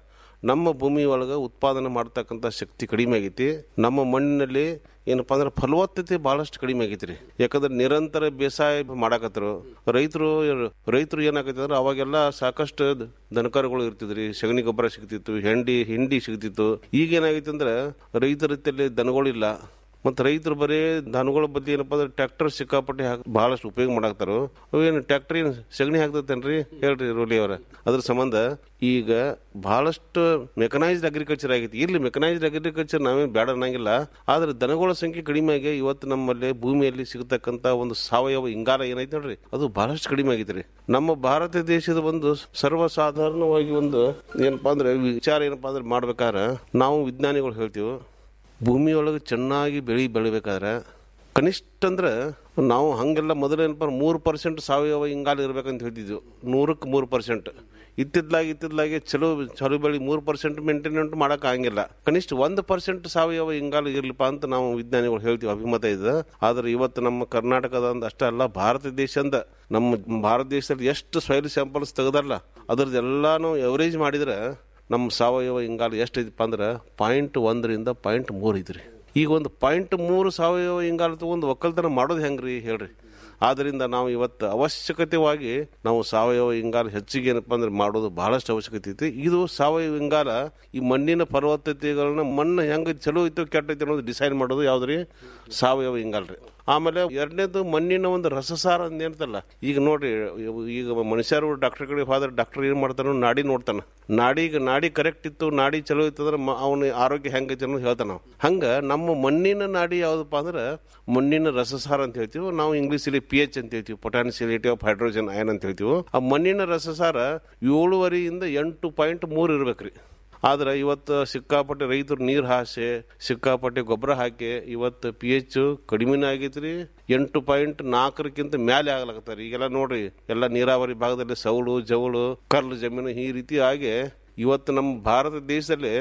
ನಮ್ಮ ಭೂಮಿ ಒಳಗೆ ಉತ್ಪಾದನೆ ಮಾಡ್ತಕ್ಕಂಥ ಶಕ್ತಿ ಕಡಿಮೆ ಆಗೈತಿ ನಮ್ಮ ಮಣ್ಣಿನಲ್ಲಿ ಏನಪ್ಪಾ ಅಂದ್ರೆ ಫಲವತ್ತತೆ ಬಹಳಷ್ಟು ಕಡಿಮೆ ಆಗೈತಿ ರೀ ಯಾಕಂದ್ರೆ ನಿರಂತರ ಬೇಸಾಯ ಮಾಡಾಕತ್ತರು ರೈತರು ರೈತರು ಏನಾಗೈತಿ ಅಂದ್ರೆ ಅವಾಗೆಲ್ಲ ಸಾಕಷ್ಟು ದನಕರುಗಳು ಇರ್ತಿದ್ರಿ ಸಗಣಿ ಗೊಬ್ಬರ ಸಿಗ್ತಿತ್ತು ಹೆಂಡಿ ಹಿಂಡಿ ಸಿಗ್ತಿತ್ತು ಈಗ ಏನಾಗೈತಿ ಅಂದ್ರೆ ರೈತರ ರೀತಿಯಲ್ಲಿ ದನಗಳಿಲ್ಲ ಮತ್ತು ರೈತರು ಬರೀ ದನಗಳ ಬದ್ಲಿ ಏನಪ್ಪ ಅಂದ್ರೆ ಟ್ರ್ಯಾಕ್ಟರ್ ಸಿಕ್ಕಾಪಟ್ಟೆ ಹಾಕಿ ಭಾಳಷ್ಟು ಉಪಯೋಗ ಮಾಡಾಕ್ತಾರೋ ಅವೇನು ಟ್ರ್ಯಾಕ್ಟರ್ ಏನು ಸಗಣಿ ಹಾಕ್ತೈತೇನ್ರಿ ಹೇಳ್ರಿ ರೋಲಿ ಅವರ ಅದ್ರ ಸಂಬಂಧ ಈಗ ಬಹಳಷ್ಟು ಮೆಕನೈಸ್ಡ್ ಅಗ್ರಿಕಲ್ಚರ್ ಆಗೈತಿ ಇಲ್ಲಿ ಮೆಕನೈಸ್ಡ್ ಅಗ್ರಿಕಲ್ಚರ್ ನಾವೇನು ಬೇಡ ಅನ್ನಂಗಿಲ್ಲ ಆದ್ರೆ ದನಗಳ ಸಂಖ್ಯೆ ಕಡಿಮೆ ಆಗಿ ಇವತ್ತು ನಮ್ಮಲ್ಲಿ ಭೂಮಿಯಲ್ಲಿ ಸಿಗತಕ್ಕಂತ ಒಂದು ಸಾವಯವ ಇಂಗಾಲ ಏನೈತೆ ನೋಡ್ರಿ ಅದು ಬಹಳಷ್ಟು ಕಡಿಮೆ ಆಗೈತೆ ರೀ ನಮ್ಮ ಭಾರತ ದೇಶದ ಒಂದು ಸರ್ವಸಾಧಾರಣವಾಗಿ ಒಂದು ಏನಪ್ಪಾ ಅಂದ್ರೆ ವಿಚಾರ ಏನಪ್ಪಾ ಅಂದ್ರೆ ಮಾಡ್ಬೇಕಾದ್ರೆ ನಾವು ವಿಜ್ಞಾನಿಗಳು ಹೇಳ್ತೀವಿ ಭೂಮಿಯೊಳಗೆ ಚೆನ್ನಾಗಿ ಬೆಳೆ ಬೆಳಿಬೇಕಾದ್ರೆ ಕನಿಷ್ಠ ಅಂದ್ರೆ ನಾವು ಹಂಗೆಲ್ಲ ಮೊದಲೇನಪ್ಪ ಮೂರು ಪರ್ಸೆಂಟ್ ಸಾವಯವ ಇಂಗಾಲ ಇರ್ಬೇಕಂತ ಹೇಳ್ತಿದ್ವು ನೂರಕ್ಕೆ ಮೂರು ಪರ್ಸೆಂಟ್ ಇತ್ತಿದ್ಲಾಗಿ ಇತ್ತಿದ್ಲಾಗೆ ಚಲೋ ಚಲೋ ಬೆಳೆ ಮೂರು ಪರ್ಸೆಂಟ್ ಮೇಂಟೆನೆಂಟ್ ಮಾಡಕ್ ಆಗಂಗಿಲ್ಲ ಕನಿಷ್ಠ ಒಂದು ಪರ್ಸೆಂಟ್ ಸಾವಯವ ಇಂಗಾಲ ಇರ್ಲಿಪ್ಪ ಅಂತ ನಾವು ವಿಜ್ಞಾನಿಗಳು ಹೇಳ್ತೀವಿ ಅಭಿಮತ ಇದೆ ಆದ್ರೆ ಇವತ್ತು ನಮ್ಮ ಕರ್ನಾಟಕದ ಒಂದು ಅಷ್ಟೇ ಅಲ್ಲ ಭಾರತ ದೇಶದಿಂದ ನಮ್ಮ ಭಾರತ ದೇಶದಲ್ಲಿ ಎಷ್ಟು ಸಾಯಿಲ್ ಸ್ಯಾಂಪಲ್ಸ್ ತೆಗೆದಲ್ಲ ಅದ್ರದ್ದೆಲ್ಲಾನು ಎವರೇಜ್ ಮಾಡಿದ್ರೆ ನಮ್ಮ ಸಾವಯವ ಇಂಗಾಲ ಎಷ್ಟು ಐತಿಪ್ಪ ಅಂದ್ರೆ ಪಾಯಿಂಟ್ ಒಂದರಿಂದ ಪಾಯಿಂಟ್ ಮೂರು ಐತ್ರಿ ಈಗ ಒಂದು ಪಾಯಿಂಟ್ ಮೂರು ಸಾವಯವ ಇಂಗಾಲ ತಗೊಂಡು ಒಕ್ಕಲ್ತನ ಮಾಡೋದು ಹೆಂಗ್ರಿ ಹೇಳ್ರಿ ಆದ್ದರಿಂದ ನಾವು ಇವತ್ತು ಅವಶ್ಯಕತೆವಾಗಿ ನಾವು ಸಾವಯವ ಇಂಗಾಲ ಹೆಚ್ಚಿಗೆ ಏನಪ್ಪ ಅಂದ್ರೆ ಮಾಡೋದು ಬಹಳಷ್ಟು ಅವಶ್ಯಕತೆ ಐತಿ ಇದು ಸಾವಯವ ಇಂಗಾಲ ಈ ಮಣ್ಣಿನ ಫಲವತ್ತತೆಗಳನ್ನ ಮಣ್ಣು ಹೆಂಗೆ ಚಲೋ ಐತೋ ಕೆಟ್ಟ ಐತೆ ಅನ್ನೋದು ಡಿಸೈಡ್ ಮಾಡೋದು ಯಾವ್ದ್ರಿ ಸಾವಯವ ಇಂಗಾಲ ರೀ ಆಮೇಲೆ ಎರಡನೇದು ಮಣ್ಣಿನ ಒಂದು ರಸಸಾರ ಅಂತ ಏನ್ತಲ್ಲ ಈಗ ನೋಡ್ರಿ ಈಗ ಮನುಷ್ಯರು ಡಾಕ್ಟರ್ ಕಡೆ ಹೋದ್ರೆ ಡಾಕ್ಟರ್ ಏನ್ ಮಾಡ್ತಾನ ನಾಡಿ ನೋಡ್ತಾನ ನಾಡಿಗೆ ನಾಡಿ ಕರೆಕ್ಟ್ ಇತ್ತು ನಾಡಿ ಚಲೋ ಇತ್ತು ಅಂದ್ರೆ ಅವನ ಆರೋಗ್ಯ ಹೆಂಗೈತೆ ಅನ್ನೋದು ಹೇಳ್ತಾನ ನಾವು ಹಂಗ ನಮ್ಮ ಮಣ್ಣಿನ ನಾಡಿ ಯಾವ್ದಪ್ಪ ಅಂದ್ರೆ ಮಣ್ಣಿನ ರಸಸಾರ ಅಂತ ಹೇಳ್ತೀವಿ ನಾವು ಇಂಗ್ಲೀಷಲ್ಲಿ ಪಿ ಎಚ್ ಅಂತ ಹೇಳ್ತೀವಿ ಪೊಟ್ಯಾನ್ಸಿಯಲಿಟಿ ಆಫ್ ಹೈಡ್ರೋಜನ್ ಅಯನ್ ಅಂತ ಹೇಳ್ತೀವಿ ಆ ಮಣ್ಣಿನ ರಸಸಾರ ಏಳುವರೆಯಿಂದ ಎಂಟು ಪಾಯಿಂಟ್ ಮೂರು ಇರ್ಬೇಕ್ರಿ ಆದ್ರೆ ಇವತ್ತು ಸಿಕ್ಕಾಪಟ್ಟೆ ರೈತರು ನೀರು ಹಾಸೆ ಸಿಕ್ಕಾಪಟ್ಟೆ ಗೊಬ್ಬರ ಹಾಕಿ ಇವತ್ತು ಪಿ ಎಚ್ ಕಡಿಮೆನೇ ಆಗೈತ್ರಿ ಎಂಟು ಪಾಯಿಂಟ್ ನಾಲ್ಕರಕ್ಕಿಂತ ಮ್ಯಾಲೆ ಆಗ್ಲಾಕತ್ತಾರ ಈಗೆಲ್ಲ ನೋಡ್ರಿ ಎಲ್ಲ ನೀರಾವರಿ ಭಾಗದಲ್ಲಿ ಸೌಳು ಜವಳು ಕರ್ಲು ಜಮೀನು ಈ ರೀತಿ ಆಗಿ ಇವತ್ತು ನಮ್ಮ ಭಾರತ ದೇಶದಲ್ಲಿ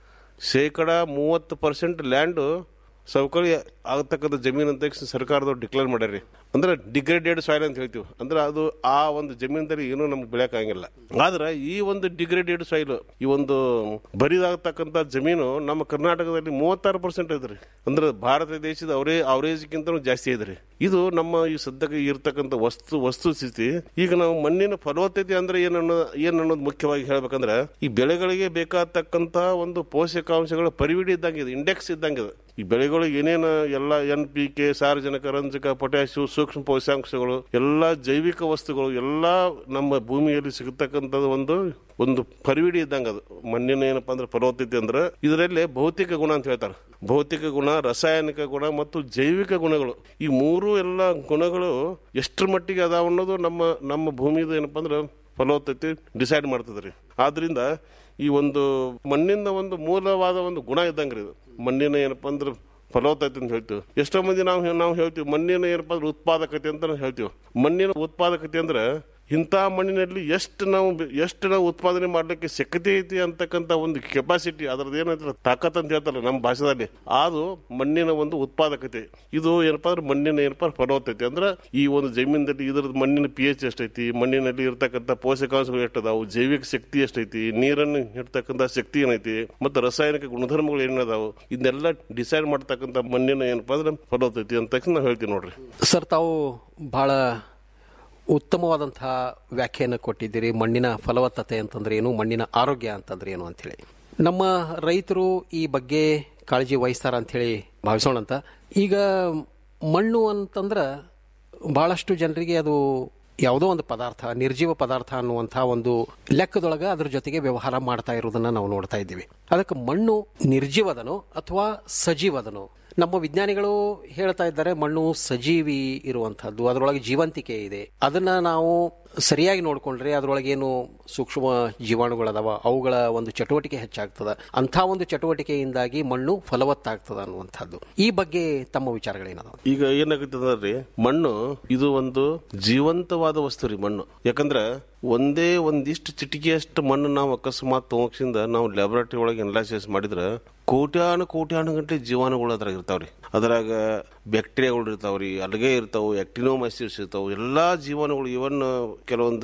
ಶೇಕಡ ಮೂವತ್ತು ಪರ್ಸೆಂಟ್ ಲ್ಯಾಂಡು ಸವಕಳಿ ಆಗತಕ್ಕಂಥ ಜಮೀನು ಅಂತ ಸರ್ಕಾರದವ್ರು ಡಿಕ್ಲೇರ್ ಮಾಡ್ಯಾರಿ ಅಂದ್ರೆ ಡಿಗ್ರೇಡೆಡ್ ಸಾಯಿಲ್ ಅಂತ ಹೇಳ್ತೀವಿ ಅಂದ್ರೆ ಅದು ಆ ಒಂದು ಜಮೀನದಲ್ಲಿ ಏನೂ ನಮ್ಗೆ ಬೆಳೆಯಕ್ ಆಗಂಗಿಲ್ಲ ಆದ್ರೆ ಈ ಒಂದು ಡಿಗ್ರೇಡೆಡ್ ಸಾಯಿಲ್ ಈ ಒಂದು ಬರಿದಾಗತಕ್ಕಂಥ ಜಮೀನು ನಮ್ಮ ಕರ್ನಾಟಕದಲ್ಲಿ ಮೂವತ್ತಾರು ಪರ್ಸೆಂಟ್ ಐತ್ರಿ ಅಂದ್ರೆ ಭಾರತ ದೇಶದ ಅವರೇ ಅವರೇಜ್ಗಿಂತ ಜಾಸ್ತಿ ಐತ್ರಿ ಇದು ನಮ್ಮ ಈ ಸದ್ಯಕ್ಕೆ ಇರ್ತಕ್ಕಂಥ ವಸ್ತು ವಸ್ತು ಸ್ಥಿತಿ ಈಗ ನಾವು ಮಣ್ಣಿನ ಫಲವತ್ತತೆ ಅಂದ್ರೆ ಏನ್ ಅನ್ನೋ ಏನ್ ಅನ್ನೋದು ಮುಖ್ಯವಾಗಿ ಹೇಳ್ಬೇಕಂದ್ರೆ ಈ ಬೆಳೆಗಳಿಗೆ ಬೇಕಾಗತಕ್ಕಂತ ಒಂದು ಪೋಷಕಾಂಶಗಳ ಪರಿವಿಡಿ ಇದ್ದಂಗಿದೆ ಇಂಡೆಕ್ಸ್ ಇದ್ದಂಗಿದೆ ಈ ಬೆಳೆಗಳು ಏನೇನು ಎಲ್ಲ ಎನ್ ಪಿ ಕೆ ಸಾರಜನಕ ರಂಜಕ ಪೊಟ್ಯಾಶಿಯಂ ಸೂಕ್ಷ್ಮ ಪೋಷಕಾಂಶಗಳು ಎಲ್ಲ ಜೈವಿಕ ವಸ್ತುಗಳು ಎಲ್ಲ ನಮ್ಮ ಭೂಮಿಯಲ್ಲಿ ಸಿಗತಕ್ಕಂಥದ್ದು ಒಂದು ಒಂದು ಪರಿವಿಡಿ ಇದ್ದಂಗೆ ಅದು ಮಣ್ಣಿನ ಏನಪ್ಪಾ ಅಂದ್ರೆ ಫಲವತ್ತತೆ ಅಂದ್ರೆ ಇದರಲ್ಲಿ ಭೌತಿಕ ಗುಣ ಅಂತ ಹೇಳ್ತಾರೆ ಭೌತಿಕ ಗುಣ ರಾಸಾಯನಿಕ ಗುಣ ಮತ್ತು ಜೈವಿಕ ಗುಣಗಳು ಈ ಮೂರು ಎಲ್ಲ ಗುಣಗಳು ಎಷ್ಟರ ಮಟ್ಟಿಗೆ ಅದಾವ ಅನ್ನೋದು ನಮ್ಮ ನಮ್ಮ ಭೂಮಿದು ಏನಪ್ಪಾ ಅಂದ್ರೆ ಫಲವತ್ತತೆ ಡಿಸೈಡ್ ಮಾಡ್ತದೆ ರೀ ಆದ್ರಿಂದ ಈ ಒಂದು ಮಣ್ಣಿನ ಒಂದು ಮೂಲವಾದ ಒಂದು ಗುಣ ಇದ್ದಂಗ್ರಿ ಇದು ಮಣ್ಣಿನ ಏನಪ್ಪಾ ಅಂದ್ರೆ ಫಲವತ್ತತೆ ಅಂತ ಹೇಳ್ತೀವಿ ಎಷ್ಟೋ ಮಂದಿ ನಾವು ನಾವು ಹೇಳ್ತೀವಿ ಮಣ್ಣಿನ ಏನಪ್ಪಾ ಅಂದ್ರೆ ಉತ್ಪಾದಕತೆ ಅಂತ ಹೇಳ್ತೀವಿ ಮಣ್ಣಿನ ಉತ್ಪಾದಕತೆ ಅಂದ್ರೆ ಇಂಥ ಮಣ್ಣಿನಲ್ಲಿ ಎಷ್ಟು ನಾವು ಎಷ್ಟು ನಾವು ಉತ್ಪಾದನೆ ಮಾಡ್ಲಿಕ್ಕೆ ಶಕ್ತಿ ಐತಿ ಅಂತಕ್ಕಂಥ ಒಂದು ಕೆಪಾಸಿಟಿ ಅದ್ರದ್ದು ಏನಂತಾರೆ ತಾಕತ್ ಅಂತ ಹೇಳ್ತಾರೆ ನಮ್ಮ ಭಾಷೆದಲ್ಲಿ ಅದು ಮಣ್ಣಿನ ಒಂದು ಉತ್ಪಾದಕತೆ ಇದು ಏನಪ್ಪಾ ಅಂದ್ರೆ ಮಣ್ಣಿನ ಏನಪ್ಪಾ ಫಲವತ್ತತೆ ಅಂದ್ರೆ ಈ ಒಂದು ಜಮೀನಲ್ಲಿ ಇದ್ರದ್ದು ಮಣ್ಣಿನ ಪಿ ಎಚ್ ಎಷ್ಟೈತಿ ಮಣ್ಣಿನಲ್ಲಿ ಇರ್ತಕ್ಕಂಥ ಪೋಷಕಾಂಶಗಳು ಎಷ್ಟದಾವು ಜೈವಿಕ ಶಕ್ತಿ ಎಷ್ಟೈತಿ ನೀರನ್ನು ಇರ್ತಕ್ಕಂಥ ಶಕ್ತಿ ಏನೈತಿ ಮತ್ತು ರಾಸಾಯನಿಕ ಗುಣಧರ್ಮಗಳು ಏನದಾವು ಇದನ್ನೆಲ್ಲ ಡಿಸೈಡ್ ಮಾಡ್ತಕ್ಕಂಥ ಮಣ್ಣಿನ ಏನಪ್ಪಾ ಅಂದ್ರೆ ಫಲವತ್ತತೆ ಅಂತ ತಕ್ಷಣ ನಾವು ಹೇಳ್ತೀವಿ ನೋಡ್ರಿ ಸರ್ ತಾವು ಬಹಳ ಉತ್ತಮವಾದಂತಹ ವ್ಯಾಖ್ಯಾನ ಕೊಟ್ಟಿದ್ದೀರಿ ಮಣ್ಣಿನ ಫಲವತ್ತತೆ ಅಂತಂದ್ರೆ ಏನು ಮಣ್ಣಿನ ಆರೋಗ್ಯ ಅಂತಂದ್ರೆ ಏನು ಅಂತೇಳಿ ನಮ್ಮ ರೈತರು ಈ ಬಗ್ಗೆ ಕಾಳಜಿ ವಹಿಸ್ತಾರ ಅಂಥೇಳಿ ಭಾವಿಸೋಣ ಅಂತ ಈಗ ಮಣ್ಣು ಅಂತಂದ್ರೆ ಬಹಳಷ್ಟು ಜನರಿಗೆ ಅದು ಯಾವುದೋ ಒಂದು ಪದಾರ್ಥ ನಿರ್ಜೀವ ಪದಾರ್ಥ ಅನ್ನುವಂಥ ಒಂದು ಲೆಕ್ಕದೊಳಗೆ ಅದ್ರ ಜೊತೆಗೆ ವ್ಯವಹಾರ ಮಾಡ್ತಾ ಇರೋದನ್ನ ನಾವು ನೋಡ್ತಾ ಇದ್ದೀವಿ ಅದಕ್ಕೆ ಮಣ್ಣು ನಿರ್ಜೀವದನೋ ಅಥವಾ ಸಜೀವದನೋ ನಮ್ಮ ವಿಜ್ಞಾನಿಗಳು ಹೇಳ್ತಾ ಇದ್ದಾರೆ ಮಣ್ಣು ಸಜೀವಿ ಇರುವಂತಹದ್ದು ಅದರೊಳಗೆ ಜೀವಂತಿಕೆ ಇದೆ ಅದನ್ನ ನಾವು ಸರಿಯಾಗಿ ನೋಡ್ಕೊಂಡ್ರೆ ಅದರೊಳಗೇನು ಸೂಕ್ಷ್ಮ ಜೀವಾಣುಗಳದಾವ ಅವುಗಳ ಒಂದು ಚಟುವಟಿಕೆ ಹೆಚ್ಚಾಗ್ತದ ಅಂಥ ಒಂದು ಚಟುವಟಿಕೆಯಿಂದಾಗಿ ಮಣ್ಣು ಫಲವತ್ತಾಗ್ತದ ಅನ್ನುವಂಥದ್ದು ಈ ಬಗ್ಗೆ ತಮ್ಮ ವಿಚಾರಗಳೇನದಾವ ಈಗ ಏನಾಗುತ್ತಂದ್ರಿ ಮಣ್ಣು ಇದು ಒಂದು ಜೀವಂತವಾದ ವಸ್ತು ರೀ ಮಣ್ಣು ಯಾಕಂದ್ರ ಒಂದೇ ಒಂದಿಷ್ಟು ಚಿಟಿಕೆಯಷ್ಟು ಮಣ್ಣು ನಾವು ಅಕಸ್ಮಾತ್ ತಗೋಕ್ಷಿಂದ ನಾವು ಲ್ಯಾಬೊರೇಟರಿ ಒಳಗೆ ಅನಲೈಸಿಸ್ ಮಾಡಿದ್ರ ಕೋಟ್ಯಾನು ಕೋಟ್ಯಾನು ಗಂಟೆ ಜೀವಾಣುಗಳು ಅದ್ರಾಗ ಇರ್ತಾವ್ರಿ ಅದ್ರಾಗ ಬ್ಯಾಕ್ಟೀರಿಯಾಗಳು ಇರ್ತಾವ್ರಿ ಅಲ್ಗೆ ಇರ್ತಾವ ಆಕ್ಟಿನೋಮೈಸಿಸ್ ಇರ್ತಾವ ಎಲ್ಲಾ ಜೀವಾಣುಗಳು ಇವನ್ ಕೆಲವೊಂದು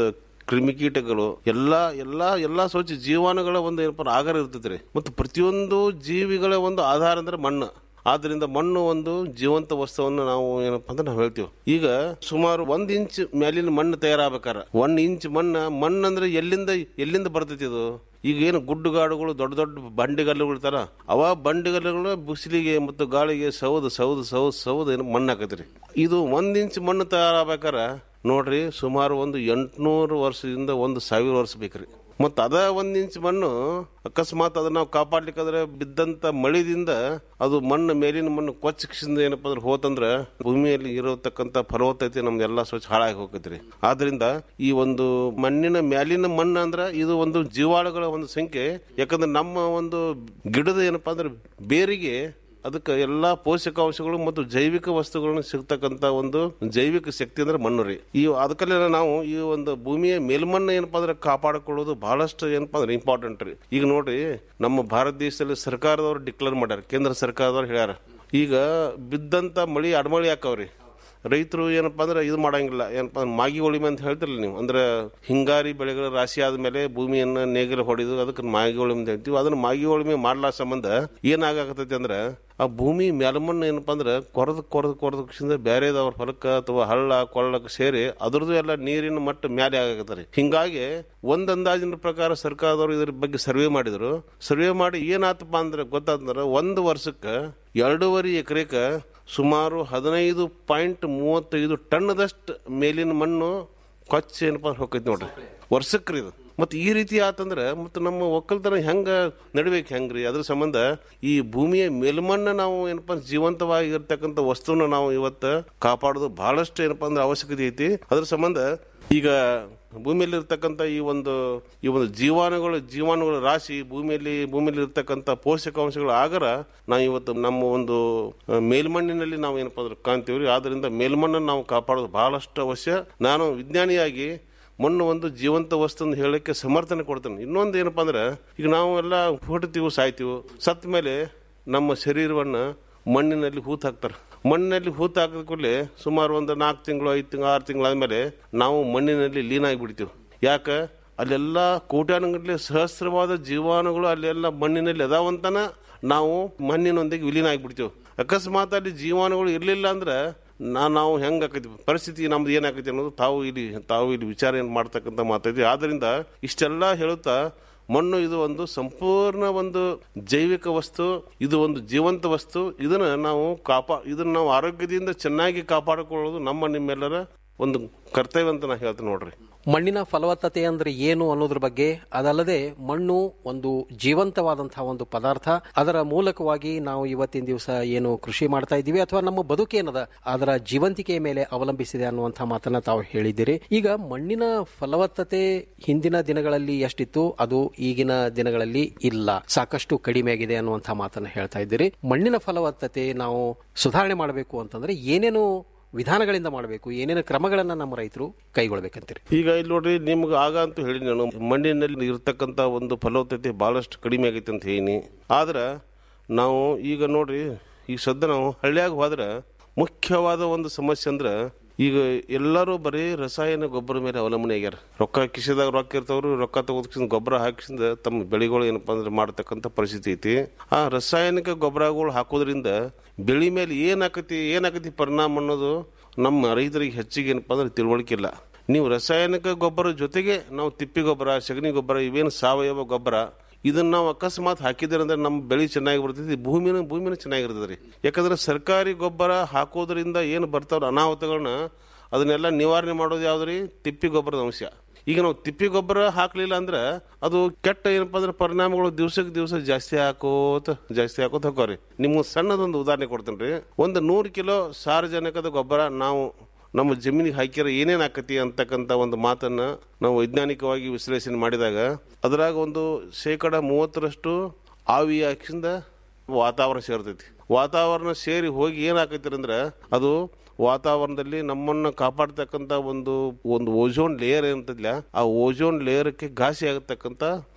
ಕ್ರಿಮಿಕೀಟಗಳು ಎಲ್ಲಾ ಎಲ್ಲಾ ಎಲ್ಲಾ ಸ್ವಚ್ಛ ಜೀವಾಣುಗಳ ಒಂದು ಏನಪ್ಪ ಆಗರ ಇರ್ತೈತ್ರಿ ಮತ್ತು ಪ್ರತಿಯೊಂದು ಜೀವಿಗಳ ಒಂದು ಆಧಾರ ಅಂದ್ರೆ ಮಣ್ಣು ಆದ್ರಿಂದ ಮಣ್ಣು ಒಂದು ಜೀವಂತ ವಸ್ತುವನ್ನು ನಾವು ಏನಪ್ಪಾ ಅಂದ್ರೆ ನಾವು ಹೇಳ್ತೀವಿ ಈಗ ಸುಮಾರು ಒಂದ್ ಇಂಚ್ ಮೇಲಿನ ಮಣ್ಣು ತಯಾರಾಗಬೇಕಾರ ಒಂದ್ ಇಂಚ್ ಮಣ್ಣ ಮಣ್ಣು ಅಂದ್ರೆ ಎಲ್ಲಿಂದ ಎಲ್ಲಿಂದ ಬರ್ತೈತಿ ಇದು ಈಗ ಏನು ಗುಡ್ಡುಗಾಡುಗಳು ದೊಡ್ಡ ದೊಡ್ಡ ಬಂಡೆಗಲ್ಲುಗಳು ತರ ಅವ ಬಂಡೆಗಲ್ಲುಗಳು ಬಿಸಿಲಿಗೆ ಮತ್ತು ಗಾಳಿಗೆ ಸೌದು ಸೌದು ಸೌದು ಸೌದು ಏನು ಮಣ್ಣು ಹಾಕತ್ರಿ ಇದು ಒಂದ್ ಇಂಚ್ ಮಣ್ಣು ತಯಾರಾಗಬೇಕಾರ ನೋಡ್ರಿ ಸುಮಾರು ಒಂದು ಎಂಟ್ನೂರು ವರ್ಷದಿಂದ ಒಂದು ಸಾವಿರ ವರ್ಷ ಬೇಕ್ರಿ ಮತ್ತು ಅದ ಒಂದ್ ಇಂಚ್ ಮಣ್ಣು ಅಕಸ್ಮಾತ್ ಅದನ್ನ ನಾವು ಕಾಪಾಡ್ಲಿಕ್ಕಾದ್ರೆ ಬಿದ್ದಂತ ಮಳಿದಿಂದ ಅದು ಮಣ್ಣು ಮೇಲಿನ ಮಣ್ಣು ಕೊಚ್ಚಿಸಿಂದ ಏನಪ್ಪಾ ಅಂದ್ರೆ ಹೋತಂದ್ರ ಭೂಮಿಯಲ್ಲಿ ಇರತಕ್ಕಂತ ಫಲವತ್ತತೆ ನಮ್ದೆಲ್ಲ ಸ್ವಚ್ಛ ಹಾಳಾಗಿ ಹೋಗತ್ರಿ ಆದ್ರಿಂದ ಈ ಒಂದು ಮಣ್ಣಿನ ಮ್ಯಾಲಿನ ಮಣ್ಣು ಅಂದ್ರ ಇದು ಒಂದು ಜೀವಾಣುಗಳ ಒಂದು ಸಂಖ್ಯೆ ಯಾಕಂದ್ರೆ ನಮ್ಮ ಒಂದು ಗಿಡದ ಏನಪ್ಪಾ ಅಂದ್ರೆ ಬೇರಿಗೆ ಅದಕ್ಕೆ ಎಲ್ಲಾ ಪೋಷಕಾಂಶಗಳು ಮತ್ತು ಜೈವಿಕ ವಸ್ತುಗಳನ್ನು ಸಿಗ್ತಕ್ಕಂತ ಒಂದು ಜೈವಿಕ ಶಕ್ತಿ ಅಂದ್ರೆ ಮಣ್ಣು ರೀ ಈ ಅದಕ್ಕಲ್ಲೇ ನಾವು ಈ ಒಂದು ಭೂಮಿಯ ಮೇಲ್ಮಣ್ಣು ಏನಪ್ಪಾ ಅಂದ್ರೆ ಕಾಪಾಡಿಕೊಳ್ಳೋದು ಬಹಳಷ್ಟು ಏನಪ್ಪಾ ಅಂದ್ರೆ ಇಂಪಾರ್ಟೆಂಟ್ ರೀ ಈಗ ನೋಡ್ರಿ ನಮ್ಮ ಭಾರತ ದೇಶದಲ್ಲಿ ಸರ್ಕಾರದವ್ರು ಡಿಕ್ಲೇರ್ ಮಾಡ್ಯಾರ ಕೇಂದ್ರ ಸರ್ಕಾರದವ್ರು ಹೇಳ್ಯಾರ ಈಗ ಬಿದ್ದಂತ ಮಳಿ ಅಡಮಳಿ ಹಾಕವ್ರಿ ರೈತರು ಏನಪ್ಪಾ ಅಂದ್ರೆ ಇದು ಮಾಡಂಗಿಲ್ಲ ಏನಪ್ಪಾ ಅಂದ್ರೆ ಮಾಗಿ ಉಳಿಮೆ ಅಂತ ಹೇಳ್ತಿರಲ್ಲ ನೀವು ಅಂದ್ರೆ ಹಿಂಗಾರಿ ಬೆಳೆಗಳ ರಾಶಿ ಆದ್ಮೇಲೆ ಭೂಮಿಯನ್ನ ನೇಗಿಲು ಹೊಡೆದು ಅದಕ್ಕೆ ಮಾಗಿ ಉಳಿಮೆ ಅಂತ ಹೇಳ್ತೀವಿ ಅದನ್ನ ಮಾಗಿ ಉಳಿಮೆ ಮಾಡ್ಲಾ ಸಂಬಂಧ ಏನಾಗತೈತಿ ಅಂದ್ರೆ ಆ ಭೂಮಿ ಮೇಲ್ಮಣ್ಣು ಏನಪ್ಪಾ ಅಂದ್ರೆ ಕೊರದು ಕೊರದು ಕೊರದು ಬೇರೆದವ್ರ ಹೊಲಕ್ಕ ಅಥವಾ ಹಳ್ಳ ಕೊಳ್ಳಕ್ಕೆ ಸೇರಿ ಅದ್ರದ್ದು ಎಲ್ಲ ನೀರಿನ ಮಟ್ಟ ಮ್ಯಾಲೆ ಆಗಕತ್ತಾರೆ ಹಿಂಗಾಗಿ ಒಂದ್ ಅಂದಾಜಿನ ಪ್ರಕಾರ ಸರ್ಕಾರದವರು ಇದ್ರ ಬಗ್ಗೆ ಸರ್ವೆ ಮಾಡಿದ್ರು ಸರ್ವೆ ಮಾಡಿ ಏನಾತಪ್ಪ ಅಂದ್ರೆ ಗೊತ್ತಾದ್ರೆ ಒಂದು ವರ್ಷಕ್ಕೆ ಎರಡೂವರೆ ಎಕರೆಕ ಸುಮಾರು ಹದಿನೈದು ಪಾಯಿಂಟ್ ಮೂವತ್ತೈದು ಟನ್ನದಷ್ಟು ಮೇಲಿನ ಮಣ್ಣು ಕೊಚ್ಚ ಏನಪ್ಪ ಹೋಗೈತಿ ನೋಡ್ರಿ ವರ್ಷಕ್ರಿ ಇದು ಮತ್ತೆ ಈ ರೀತಿ ಆತಂದ್ರ ಮತ್ತೆ ನಮ್ಮ ಒಕ್ಕಲ್ತನ ಹೆಂಗ ನಡಿಬೇಕು ಹೆಂಗ್ರಿ ಅದ್ರ ಸಂಬಂಧ ಈ ಭೂಮಿಯ ಮೇಲ್ಮಣ್ಣ ನಾವು ಏನಪ್ಪಾ ಜೀವಂತವಾಗಿ ಇರ್ತಕ್ಕಂಥ ವಸ್ತುನ ನಾವು ಇವತ್ತು ಕಾಪಾಡೋದು ಬಹಳಷ್ಟು ಏನಪ್ಪಾ ಅಂದ್ರೆ ಅವಶ್ಯಕತೆ ಐತಿ ಅದ್ರ ಸಂಬಂಧ ಈಗ ಭೂಮಿಯಲ್ಲಿ ಇರ್ತಕ್ಕಂಥ ಈ ಒಂದು ಈ ಒಂದು ಜೀವಾಣುಗಳು ಜೀವಾಣುಗಳ ರಾಶಿ ಭೂಮಿಯಲ್ಲಿ ಭೂಮಿಯಲ್ಲಿ ಇರ್ತಕ್ಕಂಥ ಪೋಷಕಾಂಶಗಳು ಆಗರ ನಾವು ಇವತ್ತು ನಮ್ಮ ಒಂದು ಆ, ಮೇಲ್ಮಣ್ಣಿನಲ್ಲಿ ನಾವು ಏನಪ್ಪಾ ಅಂದ್ರೆ ಕಾಣ್ತೀವ್ರಿ ಆದ್ರಿಂದ ಮೇಲ್ಮಣ್ಣನ್ನು ನಾವು ಕಾಪಾಡೋದು ಬಹಳಷ್ಟು ಅವಶ್ಯ ನಾನು ವಿಜ್ಞಾನಿಯಾಗಿ ಮಣ್ಣು ಒಂದು ಜೀವಂತ ವಸ್ತು ಅಂತ ಹೇಳಕ್ಕೆ ಸಮರ್ಥನೆ ಕೊಡ್ತೇನೆ ಇನ್ನೊಂದು ಏನಪ್ಪಾ ಅಂದ್ರೆ ಈಗ ನಾವು ಎಲ್ಲ ಹುಟ್ಟುತ್ತೀವಿ ಸಾಯ್ತೀವಿ ಸತ್ತ ಮೇಲೆ ನಮ್ಮ ಶರೀರವನ್ನ ಮಣ್ಣಿನಲ್ಲಿ ಹೂತ್ ಹಾಕ್ತಾರೆ ಮಣ್ಣಿನಲ್ಲಿ ಹೂತ್ ಹಾಕಿದ ಕೂಡಲೇ ಸುಮಾರು ಒಂದು ನಾಲ್ಕು ತಿಂಗಳು ಐದು ತಿಂಗಳು ಆರು ತಿಂಗಳು ಆದ್ಮೇಲೆ ನಾವು ಮಣ್ಣಿನಲ್ಲಿ ಲೀನ ಆಗಿಬಿಡ್ತೀವಿ ಯಾಕೆ ಅಲ್ಲೆಲ್ಲ ಕೋಟ್ಯಾನುಗಟ್ಟಲೆ ಸಹಸ್ರವಾದ ಜೀವಾಣುಗಳು ಅಲ್ಲೆಲ್ಲ ಮಣ್ಣಿನಲ್ಲಿ ಅದಾವಂತನ ನಾವು ಮಣ್ಣಿನೊಂದಿಗೆ ವಿಲೀನ ಆಗಿಬಿಡ್ತೀವಿ ಅಕಸ್ಮಾತ್ ಅಲ್ಲಿ ಜೀವಾಣುಗಳು ಇರಲಿಲ್ಲ ಅಂದ್ರೆ ನಾ ನಾವು ಹೆಂಗ್ ಆಕೈತಿ ಪರಿಸ್ಥಿತಿ ನಮ್ದು ಏನಾಕೈತಿ ಅನ್ನೋದು ತಾವು ಇಲ್ಲಿ ತಾವು ಇಲ್ಲಿ ವಿಚಾರ ಏನ್ ಮಾಡ್ತಕ್ಕಂಥ ಮಾತೈತಿ ಆದ್ರಿಂದ ಇಷ್ಟೆಲ್ಲ ಹೇಳುತ್ತಾ ಮಣ್ಣು ಇದು ಒಂದು ಸಂಪೂರ್ಣ ಒಂದು ಜೈವಿಕ ವಸ್ತು ಇದು ಒಂದು ಜೀವಂತ ವಸ್ತು ಇದನ್ನ ನಾವು ಕಾಪಾ ಇದನ್ನ ನಾವು ಆರೋಗ್ಯದಿಂದ ಚೆನ್ನಾಗಿ ಕಾಪಾಡಿಕೊಳ್ಳೋದು ನಮ್ಮ ನಿಮ್ಮೆಲ್ಲರ ಒಂದು ಕರ್ತವ್ಯ ಅಂತ ನಾ ಹೇಳ್ತೇನೆ ನೋಡ್ರಿ ಮಣ್ಣಿನ ಫಲವತ್ತತೆ ಅಂದ್ರೆ ಏನು ಅನ್ನೋದ್ರ ಬಗ್ಗೆ ಅದಲ್ಲದೆ ಮಣ್ಣು ಒಂದು ಜೀವಂತವಾದಂತಹ ಒಂದು ಪದಾರ್ಥ ಅದರ ಮೂಲಕವಾಗಿ ನಾವು ಇವತ್ತಿನ ದಿವಸ ಏನು ಕೃಷಿ ಮಾಡ್ತಾ ಇದ್ದೀವಿ ಅಥವಾ ನಮ್ಮ ಬದುಕೇನದ ಅದರ ಜೀವಂತಿಕೆಯ ಮೇಲೆ ಅವಲಂಬಿಸಿದೆ ಅನ್ನುವಂತಹ ಮಾತನ್ನ ತಾವು ಹೇಳಿದ್ದೀರಿ ಈಗ ಮಣ್ಣಿನ ಫಲವತ್ತತೆ ಹಿಂದಿನ ದಿನಗಳಲ್ಲಿ ಎಷ್ಟಿತ್ತು ಅದು ಈಗಿನ ದಿನಗಳಲ್ಲಿ ಇಲ್ಲ ಸಾಕಷ್ಟು ಕಡಿಮೆ ಆಗಿದೆ ಅನ್ನುವಂತಹ ಮಾತನ್ನ ಹೇಳ್ತಾ ಇದ್ದೀರಿ ಮಣ್ಣಿನ ಫಲವತ್ತತೆ ನಾವು ಸುಧಾರಣೆ ಮಾಡಬೇಕು ಅಂತಂದ್ರೆ ಏನೇನು ವಿಧಾನಗಳಿಂದ ಮಾಡಬೇಕು ಏನೇನು ಕ್ರಮಗಳನ್ನ ನಮ್ಮ ರೈತರು ಕೈಗೊಳ್ಬೇಕಂತೀರಿ ಈಗ ಇಲ್ಲಿ ನೋಡ್ರಿ ನಿಮ್ಗೆ ಆಗ ಅಂತೂ ಹೇಳಿ ನಾನು ಮಣ್ಣಿನಲ್ಲಿ ಇರ್ತಕ್ಕಂಥ ಒಂದು ಫಲವತ್ತತೆ ಬಹಳಷ್ಟು ಕಡಿಮೆ ಆಗೈತೆ ಅಂತ ಹೇಳೀನಿ ಆದ್ರೆ ನಾವು ಈಗ ನೋಡ್ರಿ ಈಗ ಸದ್ಯ ನಾವು ಹಳ್ಳಿಯಾಗ ಹೋದ್ರೆ ಮುಖ್ಯವಾದ ಒಂದು ಸಮಸ್ಯೆ ಅಂದ್ರೆ ಈಗ ಎಲ್ಲರೂ ಬರೀ ರಸಾಯನ ಗೊಬ್ಬರ ಮೇಲೆ ಅವಲಂಬನೆ ಆಗ್ಯಾರ ರೊಕ್ಕ ಕಿಶೆದಾಗ ರೊಕ್ಕ ಇರ್ತಾವ್ರು ರೊಕ್ಕ ತಗೋದಕ್ಕಿಂತ ಗೊಬ್ಬರ ಹಾಕಿಸಿಂದ ತಮ್ಮ ಬೆಳೆಗಳು ಏನಪ್ಪಾ ಅಂದ್ರೆ ಮಾಡ್ತಕ್ಕಂಥ ಪರಿಸ್ಥಿತಿ ಐತಿ ಆ ರಾಸಾಯನಿಕ ಗೊಬ್ಬರಗಳು ಹಾಕೋದ್ರಿಂದ ಬೆಳೆ ಮೇಲೆ ಏನಾಕತಿ ಏನಾಕತಿ ಪರಿಣಾಮ ಅನ್ನೋದು ನಮ್ಮ ರೈತರಿಗೆ ಹೆಚ್ಚಿಗೆ ಏನಪ್ಪಾ ಅಂದ್ರೆ ತಿಳುವಳಿಕೆ ಇಲ್ಲ ನೀವು ರಾಸಾಯನಿಕ ಗೊಬ್ಬರ ಜೊತೆಗೆ ನಾವು ತಿಪ್ಪಿ ಗೊಬ್ಬರ ಸಗಣಿ ಗೊಬ್ಬರ ಇವೇನು ಸಾವಯವ ಗೊಬ್ಬರ ಇದನ್ನ ನಾವು ಅಕಸ್ಮಾತ್ ಹಾಕಿದ್ರೆ ಅಂದ್ರೆ ನಮ್ಮ ಬೆಳೆ ಚೆನ್ನಾಗಿ ಬರ್ತೈತಿ ಭೂಮಿನ ಭೂಮಿನ ಚೆನ್ನಾಗಿರ್ತದೆ ರೀ ಯಾಕಂದ್ರೆ ಸರ್ಕಾರಿ ಗೊಬ್ಬರ ಹಾಕೋದ್ರಿಂದ ಏನು ಬರ್ತಾವ್ರ ಅನಾಹುತಗಳನ್ನ ಅದನ್ನೆಲ್ಲ ನಿವಾರಣೆ ಮಾಡೋದು ಯಾವ್ದು ರೀ ತಿಪ್ಪಿ ಗೊಬ್ಬರದ ಅಂಶ ಈಗ ನಾವು ತಿಪ್ಪಿ ಗೊಬ್ಬರ ಹಾಕ್ಲಿಲ್ಲ ಅಂದ್ರೆ ಅದು ಕೆಟ್ಟ ಏನಪ್ಪಾ ಅಂದ್ರೆ ಪರಿಣಾಮಗಳು ದಿವ್ಸಕ್ಕೆ ದಿವಸ ಜಾಸ್ತಿ ಹಾಕೋತ ಜಾಸ್ತಿ ಹಾಕೋತ ಹೋಗೋರಿ ನಿಮ್ಗೆ ಸಣ್ಣದೊಂದು ಉದಾಹರಣೆ ಕೊಡ್ತೇನೆ ರೀ ಒಂದು ನೂರು ಕಿಲೋ ಸಾರಜನಕದ ಗೊಬ್ಬರ ನಾವು ನಮ್ಮ ಜಮೀನಿಗೆ ಹಾಕಿರೋ ಏನೇನು ಆಕತಿ ಅಂತಕ್ಕಂಥ ಒಂದು ಮಾತನ್ನ ನಾವು ವೈಜ್ಞಾನಿಕವಾಗಿ ವಿಶ್ಲೇಷಣೆ ಮಾಡಿದಾಗ ಅದರಾಗ ಒಂದು ಶೇಕಡ ಮೂವತ್ತರಷ್ಟು ಆವಿ ಹಾಕಿಂದ ವಾತಾವರಣ ಸೇರ್ತೈತಿ ವಾತಾವರಣ ಸೇರಿ ಹೋಗಿ ಏನಾಕೈತಿ ಅಂದ್ರೆ ಅದು ವಾತಾವರಣದಲ್ಲಿ ನಮ್ಮನ್ನ ಕಾಪಾಡ್ತಕ್ಕಂಥ ಒಂದು ಒಂದು ಓಜೋನ್ ಲೇಯರ್ ಏನಂತಿಲ್ಲ ಆ ಓಜೋನ್ ಲೇಯರ್ಕ್ಕೆ ಘಾಸಿ ಆಗತಕ್ಕಂಥ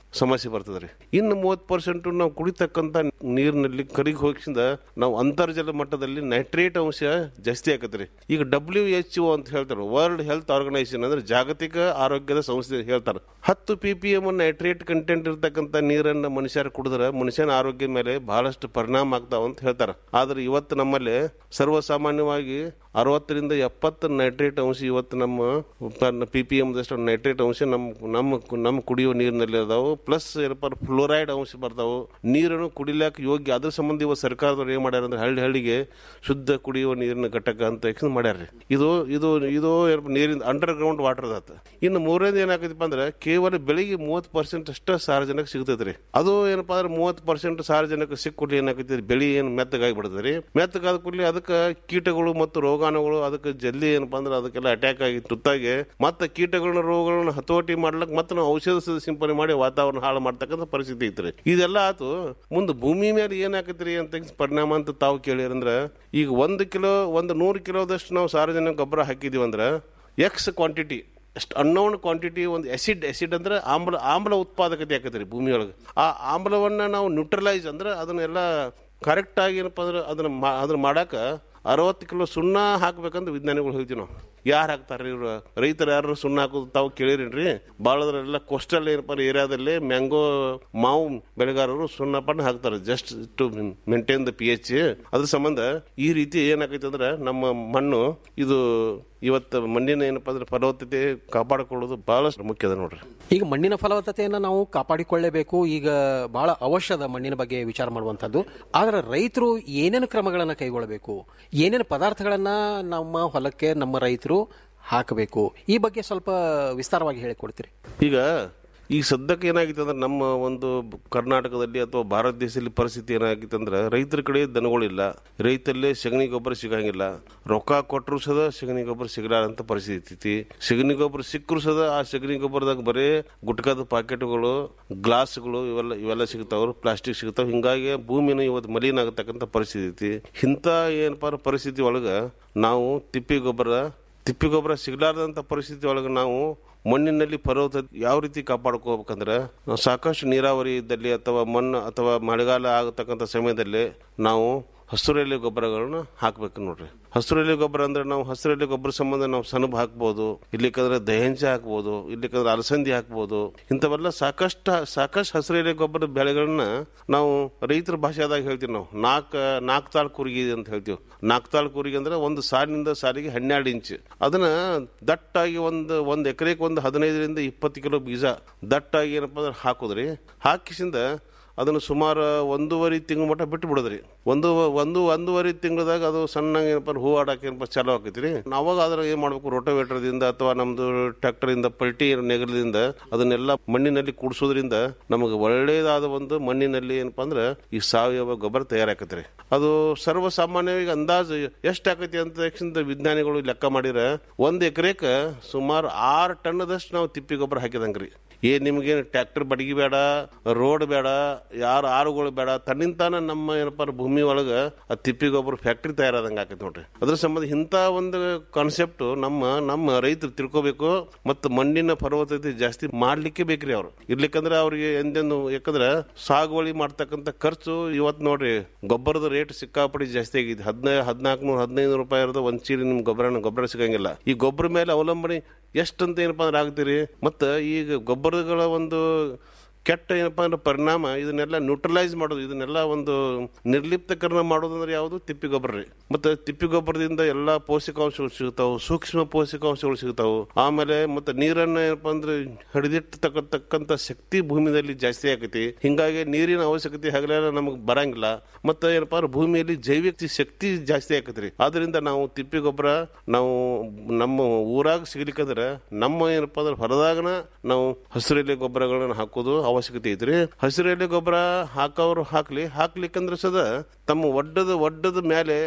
ಸಮಸ್ಯೆ ಬರ್ತದೆ ರೀ ಇನ್ನು ಮೂವತ್ತು ಪರ್ಸೆಂಟ್ ನಾವು ಕುಡಿತಕ್ಕಂಥ ನೀರಿನಲ್ಲಿ ಕರಿಗೆ ಹೋಗಿಸಿಂದ ನಾವು ಅಂತರ್ಜಲ ಮಟ್ಟದಲ್ಲಿ ನೈಟ್ರೇಟ್ ಅಂಶ ಜಾಸ್ತಿ ಆಕತ್ರಿ ಈಗ ಡಬ್ಲ್ಯೂ ಎಚ್ ಒ ಅಂತ ಹೇಳ್ತಾರೆ ವರ್ಲ್ಡ್ ಹೆಲ್ತ್ ಆರ್ಗನೈಸೇಷನ್ ಅಂದ್ರೆ ಜಾಗತಿಕ ಆರೋಗ್ಯದ ಸಂಸ್ಥೆ ಹೇಳ್ತಾರೆ ಹತ್ತು P P M nitrate content ಇರ್ತಕ್ಕಂಥ ನೀರನ್ನು ಮನುಷ್ಯರು ಕುಡಿದ್ರೆ ಮನುಷ್ಯನ ಆರೋಗ್ಯದ ಮೇಲೆ ಬಹಳಷ್ಟು ಪರಿಣಾಮ ಆಗ್ತಾವ ಅಂತ ಹೇಳ್ತಾರೆ ಆದ್ರೆ ಇವತ್ತು ನಮ್ಮಲ್ಲಿ ಸರ್ವಸಾಮಾನ್ಯವಾಗಿ ಅರವತ್ತರಿಂದ ಎಪ್ಪತ್ತು ನೈಟ್ರೇಟ್ ಅಂಶ ಇವತ್ತು ನಮ್ಮ ಪಿ ಪಿ ಎಮ್ ದಷ್ಟು ನೈಟ್ರೇಟ್ ಅಂಶ ನಮ್ಮ ನಮ್ಮ ನಮ್ಮ ಕುಡಿಯುವ ನೀರಿನಲ್ಲಿ ಅದಾವು ಪ್ಲಸ್ ಏನಪ್ಪ ಫ್ಲೋರೈಡ್ ಅಂಶ ಬರ್ತಾವು ನೀರನ್ನು ಕುಡಿಲಾಕ ಯೋಗ್ಯ ಅದ್ರ ಸಂಬಂಧ ಇವತ್ತು ಸರ್ಕಾರದವ್ರು ಏನ್ ಮಾಡ್ಯಾರ ಅಂದ್ರೆ ಹಳ್ಳಿ ಹಳ್ಳಿಗೆ ಶುದ್ಧ ಕುಡಿಯುವ ನೀರಿನ ಘಟಕ ಅಂತ ಎಕ್ಸ್ ಮಾಡ್ಯಾರ ಇದು ಇದು ಇದು ಏನಪ್ಪ ನೀರಿನ ಅಂಡರ್ ಗ್ರೌಂಡ್ ವಾಟರ್ ಅದಾತ ಇನ್ನು ಮೂರನೇದು ಏನಾಗೈತಿಪ್ಪ ಅಂದ್ರೆ ಕೇವಲ ಬೆಳಿಗ್ಗೆ ಮೂವತ್ತು ಪರ್ಸೆಂಟ್ ಅಷ್ಟ ಸಾರ್ವಜನಿಕ ಸಿಗ್ತೈತ್ರಿ ಅದು ಏನಪ್ಪಾ ಅಂದ್ರೆ ಮೂವತ್ತು ಪರ್ಸೆಂಟ್ ಸಾರ್ವಜನಿಕ ಸಿಕ್ಕುಡ್ಲಿ ಏನಾಗೈತಿ ಬೆಳಿ ಏನು ಮೆತ್ತಗಾಗಿ ಬಿಡ್ತದ್ರಿ ಮೆತ್ತಗಾದ ಕೂಡಲಿ ಅದಕ್ಕೆ ಕೀಟಗಳು ಮತ್ತು ರೋಗಾಣುಗಳು ಅದಕ್ಕೆ ಜಲ್ದಿ ಏನಪ್ಪಾ ಅಂದ್ರೆ ಅದಕ್ಕೆಲ್ಲ ಅಟ್ಯಾಕ್ ಆಗಿ ತುತ್ತಾಗಿ ಮತ್ತೆ ಕೀಟಗಳನ್ನ ರೋಗಗಳನ್ನ ಹತೋಟಿ ಮಾಡ್ಲಕ್ ಮತ್ತೆ ನಾವು ಔಷಧ ಸ- ಸಿಂಪಡಣೆ ಮಾಡಿ ವಾತಾವರಣ ಹಾಳು ಮಾಡ್ತಕ್ಕಂಥ ಪರಿಸ್ಥಿತಿ ಐತ್ರಿ ಇದೆಲ್ಲ ಆತು ಮುಂದೆ ಭೂಮಿ ಮೇಲೆ ಏನಾಕತ್ರಿ ಅಂತ ಪರಿಣಾಮ ಅಂತ ತಾವು ಕೇಳಿರಂದ್ರ ಈಗ ಒಂದು ಕಿಲೋ ಒಂದು ನೂರು ಕಿಲೋದಷ್ಟು ನಾವು ಸಾರ್ವಜನಿಕ ಗೊಬ್ಬರ ಹಾಕಿದೀವಿ ಅಂದ್ರೆ ಎಕ್ಸ್ ಕ್ವಾಂಟಿಟಿ ಅಷ್ಟು ಅನ್ನೋನ್ ಕ್ವಾಂಟಿಟಿ ಒಂದು ಆಸಿಡ್ ಆಸಿಡ್ ಅಂದ್ರೆ ಆಮ್ಲ ಆಮ್ಲ ಉತ್ಪಾದಕತೆ ಆಕತ್ರಿ ಭೂಮಿಯೊಳಗೆ ಆ ಆಮ್ಲವನ್ನ ನಾವು ನ್ಯೂಟ್ರಲೈಸ್ ಅಂದ್ರೆ ಅದನ್ನೆಲ್ಲ ಕರೆಕ್ಟ್ ಆಗಿ ಏನಪ್ಪ ಅಂದ್ರೆ ಅದನ್ನ ಮಾ ಅದನ್ನ ಮಾಡಾಕ ಅರವತ್ತು ಕಿಲೋ ಸುಣ್ಣ ಹಾಕ್ಬೇಕಂತ ವಿಜ್ಞಾನಿಗಳು ಹೇಳ್ತೀವಿ ನಾವು ಯಾರು ಹಾಕ್ತಾರೆ ಇವ್ರು ರೈತರು ಯಾರು ಸುಣ್ಣ ಹಾಕೋದು ತಾವು ಕೇಳಿರೇನ್ರಿ ಭಾಳದ್ರೆಲ್ಲ ಕೋಸ್ಟಲ್ ಏನಪ್ಪ ಏರಿಯಾದಲ್ಲಿ ಮ್ಯಾಂಗೋ ಮಾವು ಬೆಳೆಗಾರರು ಸುಣ್ಣ ಪಣ್ಣ ಹಾಕ್ತಾರೆ just to maintain the P H ಅದ್ರ ಸಂಬಂಧ ಈ ರೀತಿ ಏನಾಗೈತೆ ಅಂದ್ರೆ ನಮ್ಮ ಮಣ್ಣು ಇದು ಇವತ್ತು ಮಣ್ಣಿನ ಏನಪ್ಪ ಅಂದ್ರೆ ಫಲವತ್ತತೆ ಕಾಪಾಡಿಕೊಳ್ಳೋದು ಬಹಳಷ್ಟು ಮುಖ್ಯ ಅದ ನೋಡ್ರಿ ಈಗ ಮಣ್ಣಿನ ಫಲವತ್ತತೆಯನ್ನು ನಾವು ಕಾಪಾಡಿಕೊಳ್ಳೇಬೇಕು ಈಗ ಬಹಳ ಅವಶ್ಯದ ಮಣ್ಣಿನ ಬಗ್ಗೆ ವಿಚಾರ ಮಾಡುವಂಥದ್ದು ಆದ್ರೆ ರೈತರು ಏನೇನು ಕ್ರಮಗಳನ್ನು ಕೈಗೊಳ್ಳಬೇಕು ಏನೇನು ಪದಾರ್ಥಗಳನ್ನ ನಮ್ಮ ಹೊಲಕ್ಕೆ ನಮ್ಮ ರೈತರು ಹಾಕಬೇಕು ಈ ಬಗ್ಗೆ ಸ್ವಲ್ಪ ವಿಸ್ತಾರವಾಗಿ ಹೇಳಿಕೊಡ್ತೀರಿ ಈಗ ಈ ಸದ್ಯಕ್ಕೆ ಏನಾಗಿತ್ತು ಅಂದ್ರೆ ನಮ್ಮ ಒಂದು ಕರ್ನಾಟಕದಲ್ಲಿ ಅಥವಾ ಭಾರತ ದೇಶದಲ್ಲಿ ಪರಿಸ್ಥಿತಿ ಏನಾಗಿತ್ತು ಅಂದ್ರೆ ರೈತರ ಕಡೆ ದನಗಳಿಲ್ಲ ರೈತಲ್ಲೇ ಸಗಣಿ ಗೊಬ್ಬರ ಸಿಗಂಗಿಲ್ಲ ರೊಕ್ಕ ಕೊಟ್ಟರು ಸದ ಸಗಣಿ ಗೊಬ್ಬರ ಸಿಗಲಾರಂತ ಪರಿಸ್ಥಿತಿ ಐತಿ ಸಗಣಿ ಗೊಬ್ಬರ ಸಿಕ್ಕರು ಸದ ಆ ಸಗಣಿ ಗೊಬ್ಬರದಾಗ ಬರೀ ಗುಟ್ಕಾದ ಪಾಕೆಟ್ಗಳು ಗ್ಲಾಸ್ಗಳು ಇವೆಲ್ಲ ಇವೆಲ್ಲ ಸಿಗ್ತಾವ್ರು ಪ್ಲಾಸ್ಟಿಕ್ ಸಿಗ್ತಾವ ಹಿಂಗಾಗಿ ಭೂಮಿನ ಇವತ್ತು ಮಲಿನ ಆಗತಕ್ಕಂಥ ಪರಿಸ್ಥಿತಿ ಐತಿ ಇಂಥ ಏನಪ್ಪ ಪರಿಸ್ಥಿತಿ ಒಳಗ ನಾವು ತಿಪ್ಪಿ ಗೊಬ್ಬರ ತಿಪ್ಪಿ ಗೊಬ್ಬರ ಸಿಗಲಾರ್ದಂಥ ಪರಿಸ್ಥಿತಿ ಒಳಗೆ ನಾವು ಮಣ್ಣಿನಲ್ಲಿ ಫಲವತ್ತತೆ ಯಾವ ರೀತಿ ಕಾಪಾಡ್ಕೋಬೇಕಂದ್ರೆ ಸಾಕಷ್ಟು ನೀರಾವರಿ ಇದ್ದಲ್ಲಿ ಅಥವಾ ಮಣ್ಣು ಅಥವಾ ಮಳೆಗಾಲ ಆಗತಕ್ಕಂಥ ಸಮಯದಲ್ಲಿ ನಾವು ಹಸಿರೆಲೆ ಗೊಬ್ಬರಗಳನ್ನ ಹಾಕ್ಬೇಕು ನೋಡ್ರಿ ಹಸಿರೆಲೆ ಗೊಬ್ಬರ ಅಂದ್ರೆ ನಾವು ಹಸಿರೆಲೆ ಗೊಬ್ಬರ ಸಂಬಂಧ ನಾವು ಸನಬ್ ಹಾಕ್ಬೋದು ಇಲ್ಲಿಕಂದ್ರೆ ದಹಂಚ ಹಾಕ್ಬೋದು ಇಲ್ಲಿಕಂದ್ರೆ ಅಲಸಂದಿ ಹಾಕ್ಬೋದು ಇಂಥವೆಲ್ಲ ಸಾಕಷ್ಟು ಸಾಕಷ್ಟು ಹಸಿರೆಲೆ ಗೊಬ್ಬರದ ಬೆಳೆಗಳನ್ನ ನಾವು ರೈತರ ಭಾಷೆದಾಗ ಹೇಳ್ತೀವಿ ನಾವು ನಾಲ್ಕು ನಾಲ್ಕು ತಾಳು ಕುರುಗಿ ಅಂತ ಹೇಳ್ತೀವಿ ನಾಲ್ಕು ತಾಳು ಕುರುಗಿ ಅಂದ್ರೆ ಒಂದು ಸಾಲಿನಿಂದ ಸಾಲಿಗೆ ಹನ್ನೆರಡು ಇಂಚ್ ಅದನ್ನ ದಟ್ಟಾಗಿ ಒಂದು ಒಂದು ಎಕರೆಗೆ ಒಂದು ಹದಿನೈದರಿಂದ ಇಪ್ಪತ್ತು ಕಿಲೋ ಬೀಜ ದಟ್ಟಾಗಿ ಏನಪ್ಪ ಅಂದ್ರೆ ಹಾಕುದ್ರಿ ಹಾಕಿಸಿಂದ ಅದನ್ನು ಸುಮಾರು ಒಂದೂವರೆ ತಿಂಗಳ ಮಟ್ಟ ಬಿಟ್ಟು ಬಿಡೋದ್ರಿ ಒಂದು ಒಂದು ಒಂದೂವರೆ ತಿಂಗಳದಾಗ ಅದು ಸಣ್ಣ ಏನಪ್ಪ ಹೂ ಆಡಕ್ಕೆ ಏನಪ್ಪ ಚಾಲು ಆಕೈತಿ ರೀ ಅವಾಗ ಅದ್ರ ಏನ್ ಮಾಡ್ಬೇಕು ರೋಟೋವೇಟರ್ದಿಂದ ಅಥವಾ ನಮ್ದು ಟ್ರ್ಯಾಕ್ಟರ್ ಇಂದ ಪಲ್ಟಿ ನೆಗಲದಿಂದ ಅದನ್ನೆಲ್ಲ ಮಣ್ಣಿನಲ್ಲಿ ಕೂಡಿಸೋದ್ರಿಂದ ನಮಗೆ ಒಳ್ಳೇದಾದ ಒಂದು ಮಣ್ಣಿನಲ್ಲಿ ಏನಪ್ಪಾ ಅಂದ್ರೆ ಈ ಸಾವಯವ ಗೊಬ್ಬರ ತಯಾರಾಕತ್ರಿ ಅದು ಸರ್ವಸಾಮಾನ್ಯವಾಗಿ ಅಂದಾಜು ಎಷ್ಟು ಆಕೈತಿ ಅಂತ ತಕ್ಷಣ ವಿಜ್ಞಾನಿಗಳು ಲೆಕ್ಕ ಮಾಡಿರ ಒಂದ್ ಎಕರೆಕ ಸುಮಾರು ಆರು ಟನ್ನದಷ್ಟು ನಾವು ತಿಪ್ಪಿ ಗೊಬ್ಬರ ಹಾಕಿದಂಗ್ರಿ ಏನ್ ನಿಮ್ಗೇನು ಟ್ರ್ಯಾಕ್ಟರ್ ಬಡಗಿ ಬೇಡ ರೋಡ್ ಬೇಡ ಯಾರು ಆರುಗಳು ಬೇಡ ತನ್ನಿಂತಾನ ನಮ್ಮ ಏನಪ್ಪ ಅಂದ್ರೆ ಭೂಮಿ ಒಳಗ ಆ ತಿಪ್ಪಿ ಗೊಬ್ಬರ ಫ್ಯಾಕ್ಟ್ರಿ ತಯಾರಾದಂಗ ಆಕೈತಿ ನೋಡ್ರಿ ಅದ್ರ ಸಂಬಂಧ ಇಂಥ ಒಂದು ಕಾನ್ಸೆಪ್ಟ್ ನಮ್ಮ ನಮ್ಮ ರೈತರು ತಿಳ್ಕೊಬೇಕು ಮತ್ತು ಮಣ್ಣಿನ ಫಲವತ್ತತೆ ಜಾಸ್ತಿ ಮಾಡ್ಲಿಕ್ಕೆ ಬೇಕ್ರಿ ಅವ್ರು ಇರ್ಲಿಕ್ಕಂದ್ರೆ ಅವ್ರಿಗೆ ಎಂದೆಂದು ಯಾಕಂದ್ರೆ ಸಾಗುವಳಿ ಮಾಡ್ತಕ್ಕಂಥ ಖರ್ಚು ಇವತ್ತು ನೋಡ್ರಿ ಗೊಬ್ಬರದ ರೇಟ್ ಸಿಕ್ಕಾಪಡಿ ಜಾಸ್ತಿ ಆಗಿದೆ ಹದಿನೈದು ಹದಿನಾಲ್ಕು ನೂರ ಹದಿನೈದು ರೂಪಾಯಿ ಇರೋದು ಒಂದ್ ಚೀಲ ನಿಮ್ ಗೊಬ್ಬರ ಗೊಬ್ಬರ ಸಿಗಂಗಿಲ್ಲ ಈ ಗೊಬ್ಬರ ಮೇಲೆ ಅವಲಂಬನೆ ಎಷ್ಟಂತ ಏನಪ್ಪಾ ಅಂದ್ರೆ ಆಗ್ತೀರಿ ಮತ್ತು ಈಗ ಗೊಬ್ಬರಗಳ ಒಂದು ಕೆಟ್ಟ ಏನಪ್ಪಾ ಅಂದ್ರೆ ಪರಿಣಾಮ ಇದನ್ನೆಲ್ಲ ನ್ಯೂಟ್ರಲೈಸ್ ಮಾಡೋದು ಇದನ್ನೆಲ್ಲ ಒಂದು ನಿರ್ಲಿಪ್ತಕರಣ ಮಾಡೋದಂದ್ರೆ ಯಾವುದು ತಿಪ್ಪಿ ಗೊಬ್ಬರ ರೀ ಮತ್ತೆ ತಿಪ್ಪಿ ಗೊಬ್ಬರದಿಂದ ಎಲ್ಲಾ ಪೋಷಕಾಂಶಗಳು ಸಿಗ್ತಾವು ಸೂಕ್ಷ್ಮ ಪೋಷಕಾಂಶಗಳು ಸಿಗ್ತಾವು ಆಮೇಲೆ ಮತ್ತೆ ನೀರನ್ನ ಏನಪ್ಪಾ ಅಂದ್ರೆ ಹಿಡಿದಿಟ್ಟತಕ್ಕಂತ ಶಕ್ತಿ ಭೂಮಿಯಲ್ಲಿ ಜಾಸ್ತಿ ಆಕೈತಿ ಹಿಂಗಾಗಿ ನೀರಿನ ಅವಶ್ಯಕತೆ ಹಗಲೆಲ್ಲ ನಮಗೆ ಬರಂಗಿಲ್ಲ ಮತ್ತೆ ಏನಪ್ಪಾ ಅಂದ್ರೆ ಭೂಮಿಯಲ್ಲಿ ಜೈವಿಕ ಶಕ್ತಿ ಜಾಸ್ತಿ ಆಕತ್ರಿ ಆದ್ರಿಂದ ನಾವು ತಿಪ್ಪಿ ಗೊಬ್ಬರ ನಾವು ನಮ್ಮ ಊರಾಗ ಸಿಗ್ಲಿಕ್ಕಂದ್ರೆ ನಮ್ಮ ಏನಪ್ಪಾ ಅಂದ್ರೆ ಹೊರದಾಗನ ನಾವು ಹಸಿರೆಲೆ ಗೊಬ್ಬರಗಳನ್ನ ಹಾಕೋದು ಅವಶ್ಯಕತೆ ಐತ್ರಿ ಹಸಿರೆಲೆ ಗೊಬ್ಬರ ಹಾಕೋರು ಹಾಕ್ಲಿ ಹಾಕ್ಲಿಕ್ಕಂದ್ರೆ ಸದ ತಮ್ಮ ಒಡ್ಡದ ಒಡ್ಡದ ಮೇಲೆ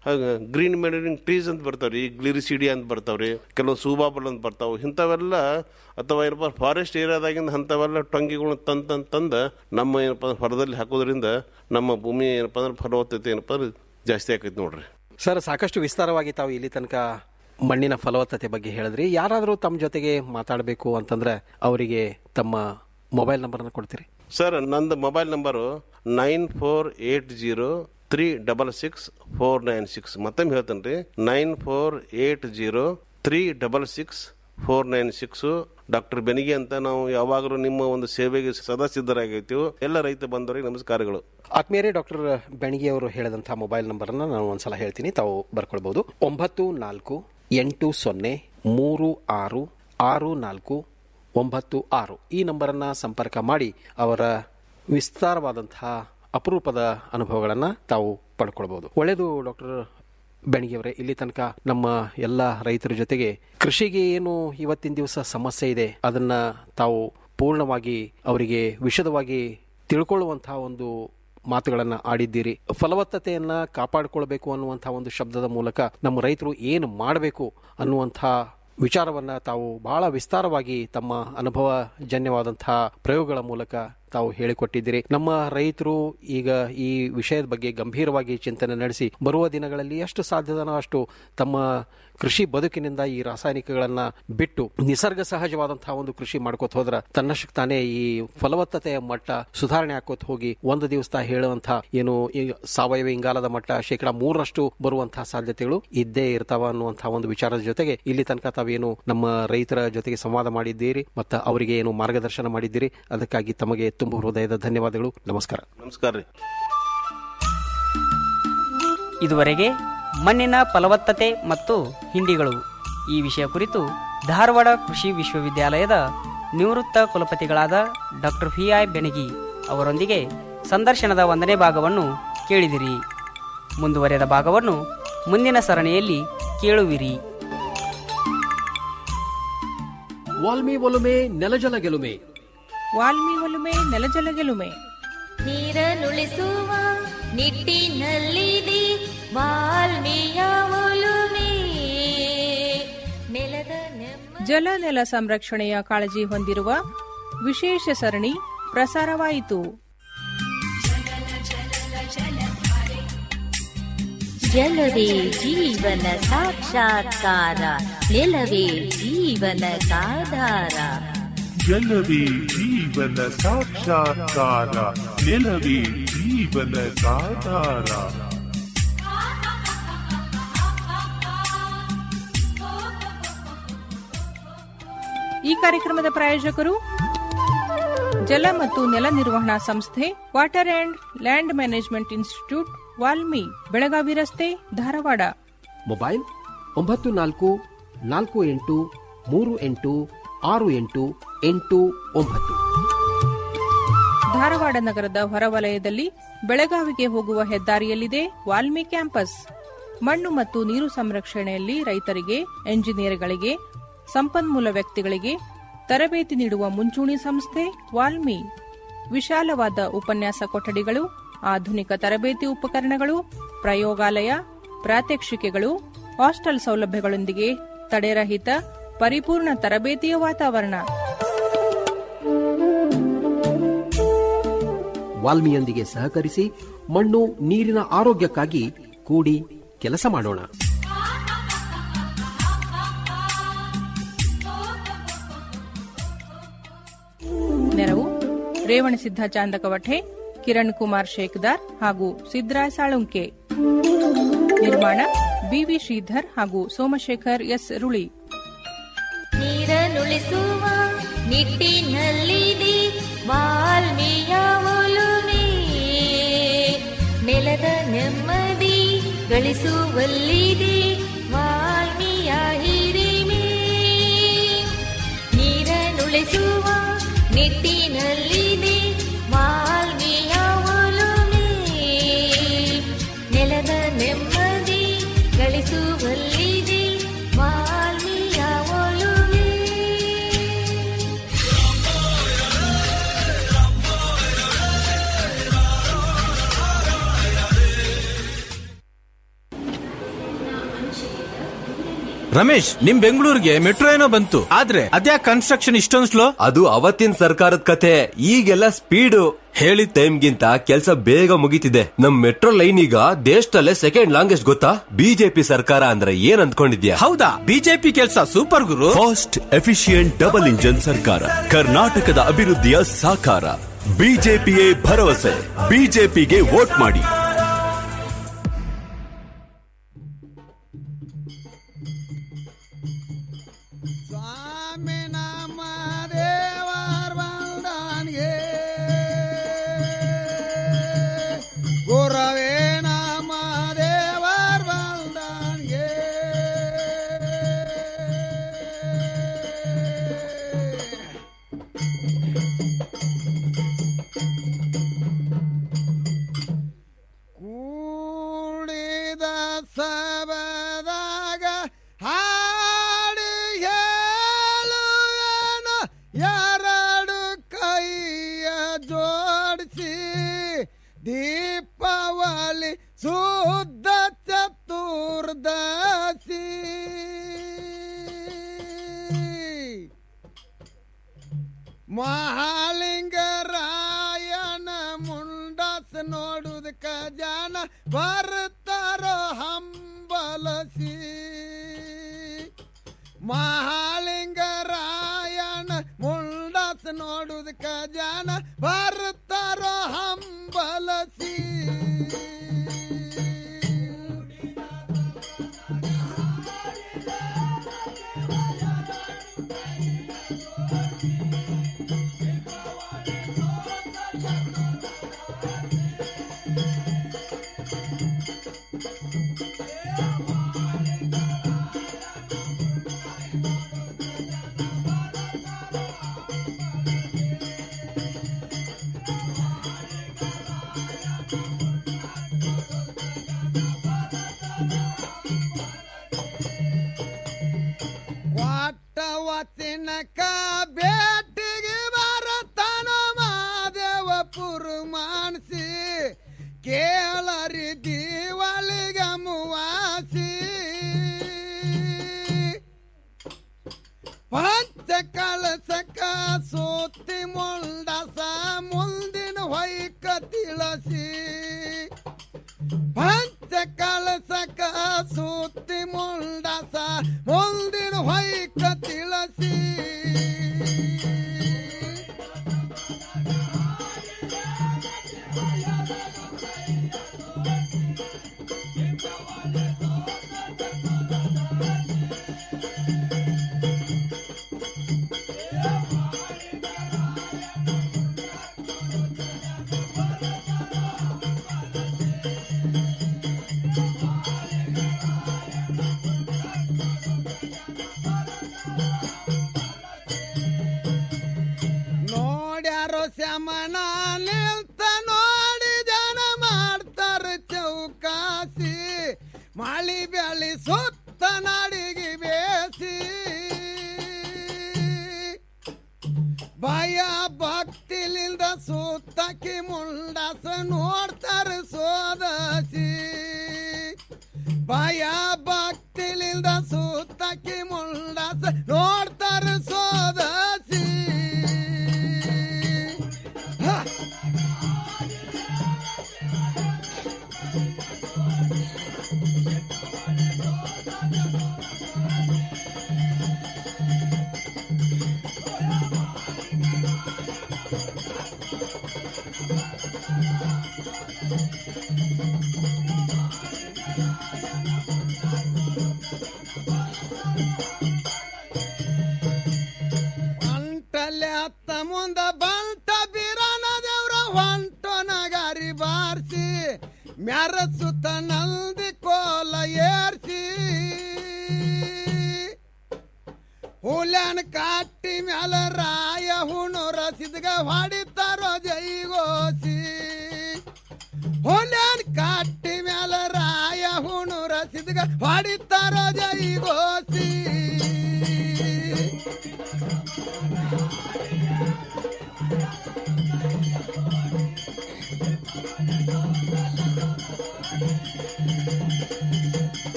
ಗ್ರೀನ್ ಮೆಡರಿಂಗ್ ಟ್ರೀಸ್ ಅಂತ ಬರ್ತಾವ್ರಿ ಗ್ಲಿರಿಸಿಡಿ ಅಂತ ಬರ್ತಾವ್ರಿ ಕೆಲವು ಸೂಬಾಬಲ್ ಅಂತ ಬರ್ತಾವ ಇಂಥವೆಲ್ಲ ಅಥವಾ ಏನಪ್ಪ ಫಾರೆಸ್ಟ್ ಏರಿಯಾದಾಗಿಂದ ಅಂಥವೆಲ್ಲ ಟೊಂಗಿಗಳನ್ನ ತಂದ್ ತಂದ್ ತಂದ ನಮ್ಮ ಏನಪ್ಪ ಅಂದ್ರೆ ಹೊರದಲ್ಲಿ ಹಾಕೋದ್ರಿಂದ ನಮ್ಮ ಭೂಮಿ ಏನಪ್ಪ ಅಂದ್ರೆ ಫಲವತ್ತತೆ ಏನಪ್ಪ ಅಂದ್ರೆ ಜಾಸ್ತಿ ಆಕೈತಿ ನೋಡ್ರಿ ಸರ್ ಸಾಕಷ್ಟು ವಿಸ್ತಾರವಾಗಿ ತಾವು ಇಲ್ಲಿ ತನಕ ಮಣ್ಣಿನ ಫಲವತ್ತತೆ ಬಗ್ಗೆ ಹೇಳಿದ್ರಿ ಯಾರಾದರೂ ತಮ್ಮ ಜೊತೆಗೆ ಮಾತಾಡಬೇಕು ಅಂತಂದ್ರೆ ಅವರಿಗೆ ತಮ್ಮ ಮೊಬೈಲ್ ನಂಬರನ್ನು ಕೊಡ್ತೀರಿ ಸರ್ ನಂದು mobile number nine four eight zero three double six four nine six ಮತ್ತೊಮ್ಮೆ ಹೇಳ್ತೇನೆ ರೀ nine four eight zero three double six four nine six doctor Benagi ಅಂತ ನಾವು ಯಾವಾಗಲೂ ನಿಮ್ಮ ಒಂದು ಸೇವೆಗೆ ಸದಾ ಸಿದ್ಧರಾಗಿರ್ತೀವಿ ಎಲ್ಲ ರೈತ ಬಂದವರಿಗೆ ನಮಸ್ಕಾರಗಳು ಆತ್ಮೀಯರೇ ಡಾಕ್ಟರ್ ಬೆಣಗಿ ಅವರು ಹೇಳಿದಂತಹ ಮೊಬೈಲ್ ನಂಬರನ್ನು ನಾನು ಒಂದ್ಸಲ ಹೇಳ್ತೀನಿ ತಾವು ಬರ್ಕೊಳ್ಬಹುದು ಒಂಬತ್ತು ನಾಲ್ಕು ಎಂಟು ಸೊನ್ನೆ ಮೂರು ಆರು ಆರು ನಾಲ್ಕು ಒಂಬತ್ತು ಆರು ಈ ನಂಬರನ್ನು ಸಂಪರ್ಕ ಮಾಡಿ ಅವರ ವಿಸ್ತಾರವಾದಂತಹ ಅಪರೂಪದ ಅನುಭವಗಳನ್ನು ತಾವು ಪಡ್ಕೊಳ್ಬಹುದು ಒಳ್ಳೆಯದು ಡಾಕ್ಟರ್ ಬೆಣಗಿಯವರೇ ಇಲ್ಲಿ ತನಕ ನಮ್ಮ ಎಲ್ಲ ರೈತರ ಜೊತೆಗೆ ಕೃಷಿಗೆ ಏನು ಇವತ್ತಿನ ದಿವಸ ಸಮಸ್ಯೆ ಇದೆ ಅದನ್ನ ತಾವು ಪೂರ್ಣವಾಗಿ ಅವರಿಗೆ ವಿಶದವಾಗಿ ತಿಳ್ಕೊಳ್ಳುವಂತಹ ಒಂದು ಮಾತುಗಳನ್ನ ಆಡಿದ್ದೀರಿ ಫಲವತ್ತತೆಯನ್ನ ಕಾಪಾಡಿಕೊಳ್ಬೇಕು ಅನ್ನುವಂತಹ ಒಂದು ಶಬ್ದದ ಮೂಲಕ ನಮ್ಮ ರೈತರು ಏನು ಮಾಡಬೇಕು ಅನ್ನುವಂತಹ ವಿಚಾರವನ್ನ ತಾವು ಬಹಳ ವಿಸ್ತಾರವಾಗಿ ತಮ್ಮ ಅನುಭವ ಜನ್ಯವಾದಂತಹ ಪ್ರಯೋಗಗಳ ಮೂಲಕ ತಾವು ಹೇಳಿಕೊಟ್ಟಿದ್ದೀರಿ ನಮ್ಮ ರೈತರು ಈಗ ಈ ವಿಷಯದ ಬಗ್ಗೆ ಗಂಭೀರವಾಗಿ ಚಿಂತನೆ ನಡೆಸಿ ಬರುವ ದಿನಗಳಲ್ಲಿ ಎಷ್ಟು ಸಾಧ್ಯದನೋ ಅಷ್ಟು ತಮ್ಮ ಕೃಷಿ ಬದುಕಿನಿಂದ ಈ ರಾಸಾಯನಿಕಗಳನ್ನ ಬಿಟ್ಟು ನಿಸರ್ಗ ಸಹಜವಾದಂತಹ ಒಂದು ಕೃಷಿ ಮಾಡ್ಕೋತ ಹೋದ್ರ ತನ್ನಷ್ಟಕ್ಕೆ ತಾನೇ ಈ ಫಲವತ್ತತೆಯ ಮಟ್ಟ ಸುಧಾರಣೆ ಆಕೋತ ಹೋಗಿ ಒಂದು ದಿವಸ ಹೇಳುವಂತಹ ಏನು ಈ ಸಾವಯವ ಇಂಗಾಲದ ಮಟ್ಟ ಶೇಕಡಾ ಮೂರರಷ್ಟು ಬರುವಂತಹ ಸಾಧ್ಯತೆಗಳು ಇದ್ದೇ ಇರ್ತಾವ ಅನ್ನುವಂತಹ ಒಂದು ವಿಚಾರದ ಜೊತೆಗೆ ಇಲ್ಲಿ ತನಕ ತಾವೇನು ನಮ್ಮ ರೈತರ ಜೊತೆಗೆ ಸಂವಾದ ಮಾಡಿದ್ದೀರಿ ಮತ್ತು ಅವರಿಗೆ ಏನು ಮಾರ್ಗದರ್ಶನ ಮಾಡಿದ್ದೀರಿ ಅದಕ್ಕಾಗಿ ತಮಗೆ ತುಂಬ ಹೃದಯದ ಧನ್ಯವಾದಗಳು ನಮಸ್ಕಾರ ನಮಸ್ಕಾರ ರೀ ಇದುವರೆಗೆ ಮಣ್ಣಿನ ಫಲವತ್ತತೆ ಮತ್ತು ಹಿಂಡಿಗಳು ಈ ವಿಷಯ ಕುರಿತು ಧಾರವಾಡ ಕೃಷಿ ವಿಶ್ವವಿದ್ಯಾಲಯದ ನಿವೃತ್ತ ಕುಲಪತಿಗಳಾದ ಡಾಕ್ಟರ್ ವಿ ಐ ಬೆನಗಿ ಅವರೊಂದಿಗೆ ಸಂದರ್ಶನದ ಒಂದನೇ ಭಾಗವನ್ನು ಕೇಳಿದಿರಿ ಮುಂದುವರೆದ ಭಾಗವನ್ನು ಮುಂದಿನ ಸರಣಿಯಲ್ಲಿ ಕೇಳುವಿರಿ ವಾಲ್ಮಿ ಒಲುಮೆ ನೆಲಜಲ ಗೆಲುಮೆ ವಾಲ್ಮಿ ಒಲುಮೆ ನೆಲಜಲ ಗೆಲುಮೆ ನೀರನ್ನುಳಿಸುವ ನಿಟ್ಟಿನಲ್ಲಿದೆ ವಾಲ್ಮೀಯ ಒಲುಮೆ ನೆಲದ ನೆಮ್ಮ ಜಲ ನೆಲ ಸಂರಕ್ಷಣೆಯ ಕಾಳಜಿ ಹೊಂದಿರುವ ವಿಶೇಷ ಸರಣಿ ಪ್ರಸಾರವಾಯಿತು ಜಲವೇ ಜೀವನ ಸಾಕ್ಷಾತ್ಕಾರ ನೆಲವೇ ಜೀವನದಾಧಾರ ಜಲವೇ ಜೀವನ ಸಾಕ್ಷಾತ್ಕಾರ ನೆಲವೇ ಜೀವನ ಸಾಧಾರ ಈ ಕಾರ್ಯಕ್ರಮದ ಪ್ರಾಯೋಜಕರು ಜಲ ಮತ್ತು ನೆಲ ನಿರ್ವಹಣಾ ಸಂಸ್ಥೆ water and land management institute WALMI Belagavi ರಸ್ತೆ ಧಾರವಾಡ ಮೊಬೈಲ್ ಒಂಬತ್ತು ನಾಲ್ಕು ನಾಲ್ಕು ಎಂಟು ಮೂರು ಎಂಟು ಆರು ಎಂಟು ಎಂಟು ಒಂಬತ್ತು ಧಾರವಾಡ ನಗರದ ಹೊರವಲಯದಲ್ಲಿ ಬೆಳಗಾವಿಗೆ ಹೋಗುವ ಹೆದ್ದಾರಿಯಲ್ಲಿದೆ ವಾಲ್ಮಿ ಕ್ಯಾಂಪಸ್ ಮಣ್ಣು ಮತ್ತು ನೀರು ಸಂರಕ್ಷಣೆಯಲ್ಲಿ ರೈತರಿಗೆ ಎಂಜಿನಿಯರ್ಗಳಿಗೆ ಸಂಪನ್ಮೂಲ ವ್ಯಕ್ತಿಗಳಿಗೆ ತರಬೇತಿ ನೀಡುವ ಮುಂಚೂಣಿ ಸಂಸ್ಥೆ ವಾಲ್ಮಿ ವಿಶಾಲವಾದ ಉಪನ್ಯಾಸ ಕೊಠಡಿಗಳು ಆಧುನಿಕ ತರಬೇತಿ ಉಪಕರಣಗಳು ಪ್ರಯೋಗಾಲಯ ಪ್ರಾತ್ಯಕ್ಷಿಕೆಗಳು ಹಾಸ್ಟೆಲ್ ಸೌಲಭ್ಯಗಳೊಂದಿಗೆ ತಡೆರಹಿತ ಪರಿಪೂರ್ಣ ತರಬೇತಿಯ ವಾತಾವರಣ ವಾಲ್ಮಿಯೊಂದಿಗೆ ಸಹಕರಿಸಿ ಮಣ್ಣು ನೀರಿನ ಆರೋಗ್ಯಕ್ಕಾಗಿ ಕೂಡಿ ಕೆಲಸ ಮಾಡೋಣ ನೆರವು ರೇವಣಸಿದ್ಧ ಚಾಂದಕವಠೆ ಕಿರಣ್ ಕುಮಾರ್ ಶೇಕ್ದಾರ್ ಹಾಗೂ ಸಿದ್ರಾಯ್ ಸಾಳುಂಕೆ ನಿರ್ಮಾಣ ಬಿವಿ ಶ್ರೀಧರ್ ಹಾಗೂ ಸೋಮಶೇಖರ್ ಎಸ್ ರುಳಿ ನೀರನ್ನುಳಿಸುವ ನಿಟ್ಟಿನಲ್ಲಿದೆ ವಾಲ್ಮೀಯ ಒಲುಮೆ ನೆಲದ ನೆಮ್ಮದಿ ಗಳಿಸುವಲ್ಲಿದೆ ವಾಲ್ಮೀಯ ಹಿರಿಮೆ ನೀರನ್ನುಳಿಸುವ ನಿಟ್ಟಿನಲ್ಲಿದೆ ವಾಲ್ಮೀಯ ಒಲುಮೆ ನೆಲದ ನೆಮ್ಮದಿ ಗಳಿಸುವಲ್ಲಿದೆ ವಾಲ್ಮೀಯ ಒಲುಮೆ ರಮೇಶ್ ನಿಮ್ ಬೆಂಗಳೂರಿಗೆ ಮೆಟ್ರೋ ಏನೋ ಬಂತು ಆದ್ರೆ ಅದ್ಯಾಕ್ ಕನ್ಸ್ಟ್ರಕ್ಷನ್ ಇಷ್ಟೊಂದು ಸ್ಲೋ ಅದು ಅವತ್ತಿನ ಸರ್ಕಾರದ ಕತೆ ಈಗೆಲ್ಲ ಸ್ಪೀಡು ಹೇಳಿದ ಟೈಮ್ಗಿಂತ ಕೆಲಸ ಬೇಗ ಮುಗಿತಿದೆ ನಮ್ ಮೆಟ್ರೋ ಲೈನ್ ಈಗ ದೇಶದಲ್ಲೇ ಸೆಕೆಂಡ್ ಲಾಂಗೆಸ್ಟ್ ಗೊತ್ತಾ ಬಿಜೆಪಿ ಸರ್ಕಾರ ಅಂದ್ರೆ ಏನ್ ಅಂದ್ಕೊಂಡಿದ್ಯಾ ಹೌದಾ ಬಿಜೆಪಿ ಕೆಲಸ ಸೂಪರ್ ಗುರು ಫಾಸ್ಟ್ ಎಫಿಷಿಯಂಟ್ ಡಬಲ್ ಇಂಜನ್ ಸರ್ಕಾರ ಕರ್ನಾಟಕದ ಅಭಿವೃದ್ಧಿಯ ಸಾಕಾರ ಬಿಜೆಪಿಯೇ ಭರವಸೆ ಬಿಜೆಪಿಗೆ ವೋಟ್ ಮಾಡಿ ಗುರವೇ ನಮ ದೇವರ್ ಬಂದನ್ಗೆ ಕೂಡಿದ ಸಬದಾಗ ಹಾಡಿ ಹೇಳುವೆನು ಎರಡು ಕೈಯ ಜೋಡಿಸಿ ದೀಪಾವಳಿ ಶುದ್ಧ ಚತುರ್ದಶಿ ಮಹಾಲಿಂಗರಾಯನ ಮುಂಡಾಸ ನೋಡುದಕ್ಕ ಜನ ಬರ್ತಾರೋ ಹಂಬಲಸಿ ಮಹಾಲಿಂಗರಾಯನ ಮುಂಡಾಸ ನೋಡುದಕ್ಕ ಜನ ಬರ್ತಾರೋ ಹಂಬಲಸಿ ಒಟ್ಟ ವಚನಕ ಬೇಟಿಗೆ ಬರತನ ಮಾದೇವ ಪುರುಮಾನ್ಸಿ ಕೇಳರಿ ದೀವಲಿಗ ಮುವಾಸಿ ಪಂಚ ಕಳಸಕ ಸೋತಿ ಮೊಂಡಸ ಮುಂದಿನ ಹೊಯ್ಕ ತಿಳಸಿ ಪಂಚ ಕಳಸಕ ಸೂತಿ ಮುಂಡಸ ಮುಂದಿನ ಹೊಯ್ಕ ತಿಳಸಿ ನೋಡ್ಯಾರೋ ಶ್ಯಾಮನ ನಿಲ್ತ ನೋಡಿ ಜನ ಮಾಡ್ತಾರ ಚೌಕಾಸಿ ಮಳಿ ಬ್ಯಾಳಿ ಸುತ್ತ ನಾಡಿಗೆ ಬೇಸಿ ಭಯ ಭಕ್ತಿಲಿಂದ ಸುತ್ತಕಿ ಮುಂಡಾಸ ನೋಡ್ತಾರ ಸೋದಸಿ ಭಯ ಭಕ್ತಿಲಿಂದ ಸುತ್ತಕಿ ಮುಂಡಾಸ ನೋಡ್ತಾರ ಸೋದಸಿ ಅಂಟಲೆ ಅತ್ತ ಮುಂದ ಬಂಟ ಬಿರಾನ ದೇವ್ರ ಹೊಂಟೋ ನಗಾರಿ ಬಾರಿಸಿ ಮ್ಯಾರಸುತ್ತ ನಲ್ದಿ ಕೋಲ ಏರ್ಸಿ ಹುಲ್ಯಾನ ಕಾಟಿ ಮ್ಯಾಲ ರಾಯ ಹುಣು ರಸಿದ್ಗ ಹೊಡಿತಾರೋ ಜೈಗೋಸಿ ಹುಲ್ಯಾನ ಕಾಟಿ ಮ್ಯಾಲ ರಾಯ ಹುಣು ರಸಿದ್ಗ ಹೊಡಿತಾರೋ ಜೈಗೋಸಿ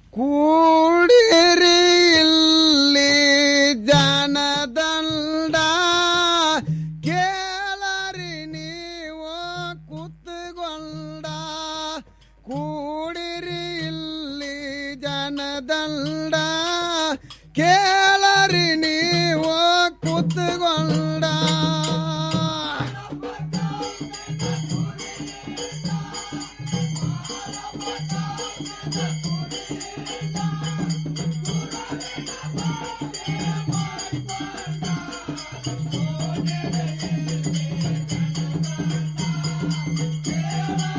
ಕೂಡಿರಿ ಇಲ್ಲಿ ಜನದಂಡ ಕೇಳರಿ ನೀವು ಕೂತ್ಕೊಂಡ ಕೂಡಿರಿ ಇಲ್ಲಿ ಜನದಂಡ ಕೇಳರಿ ನೀವು ಕೂತ್ಕೊಂಡ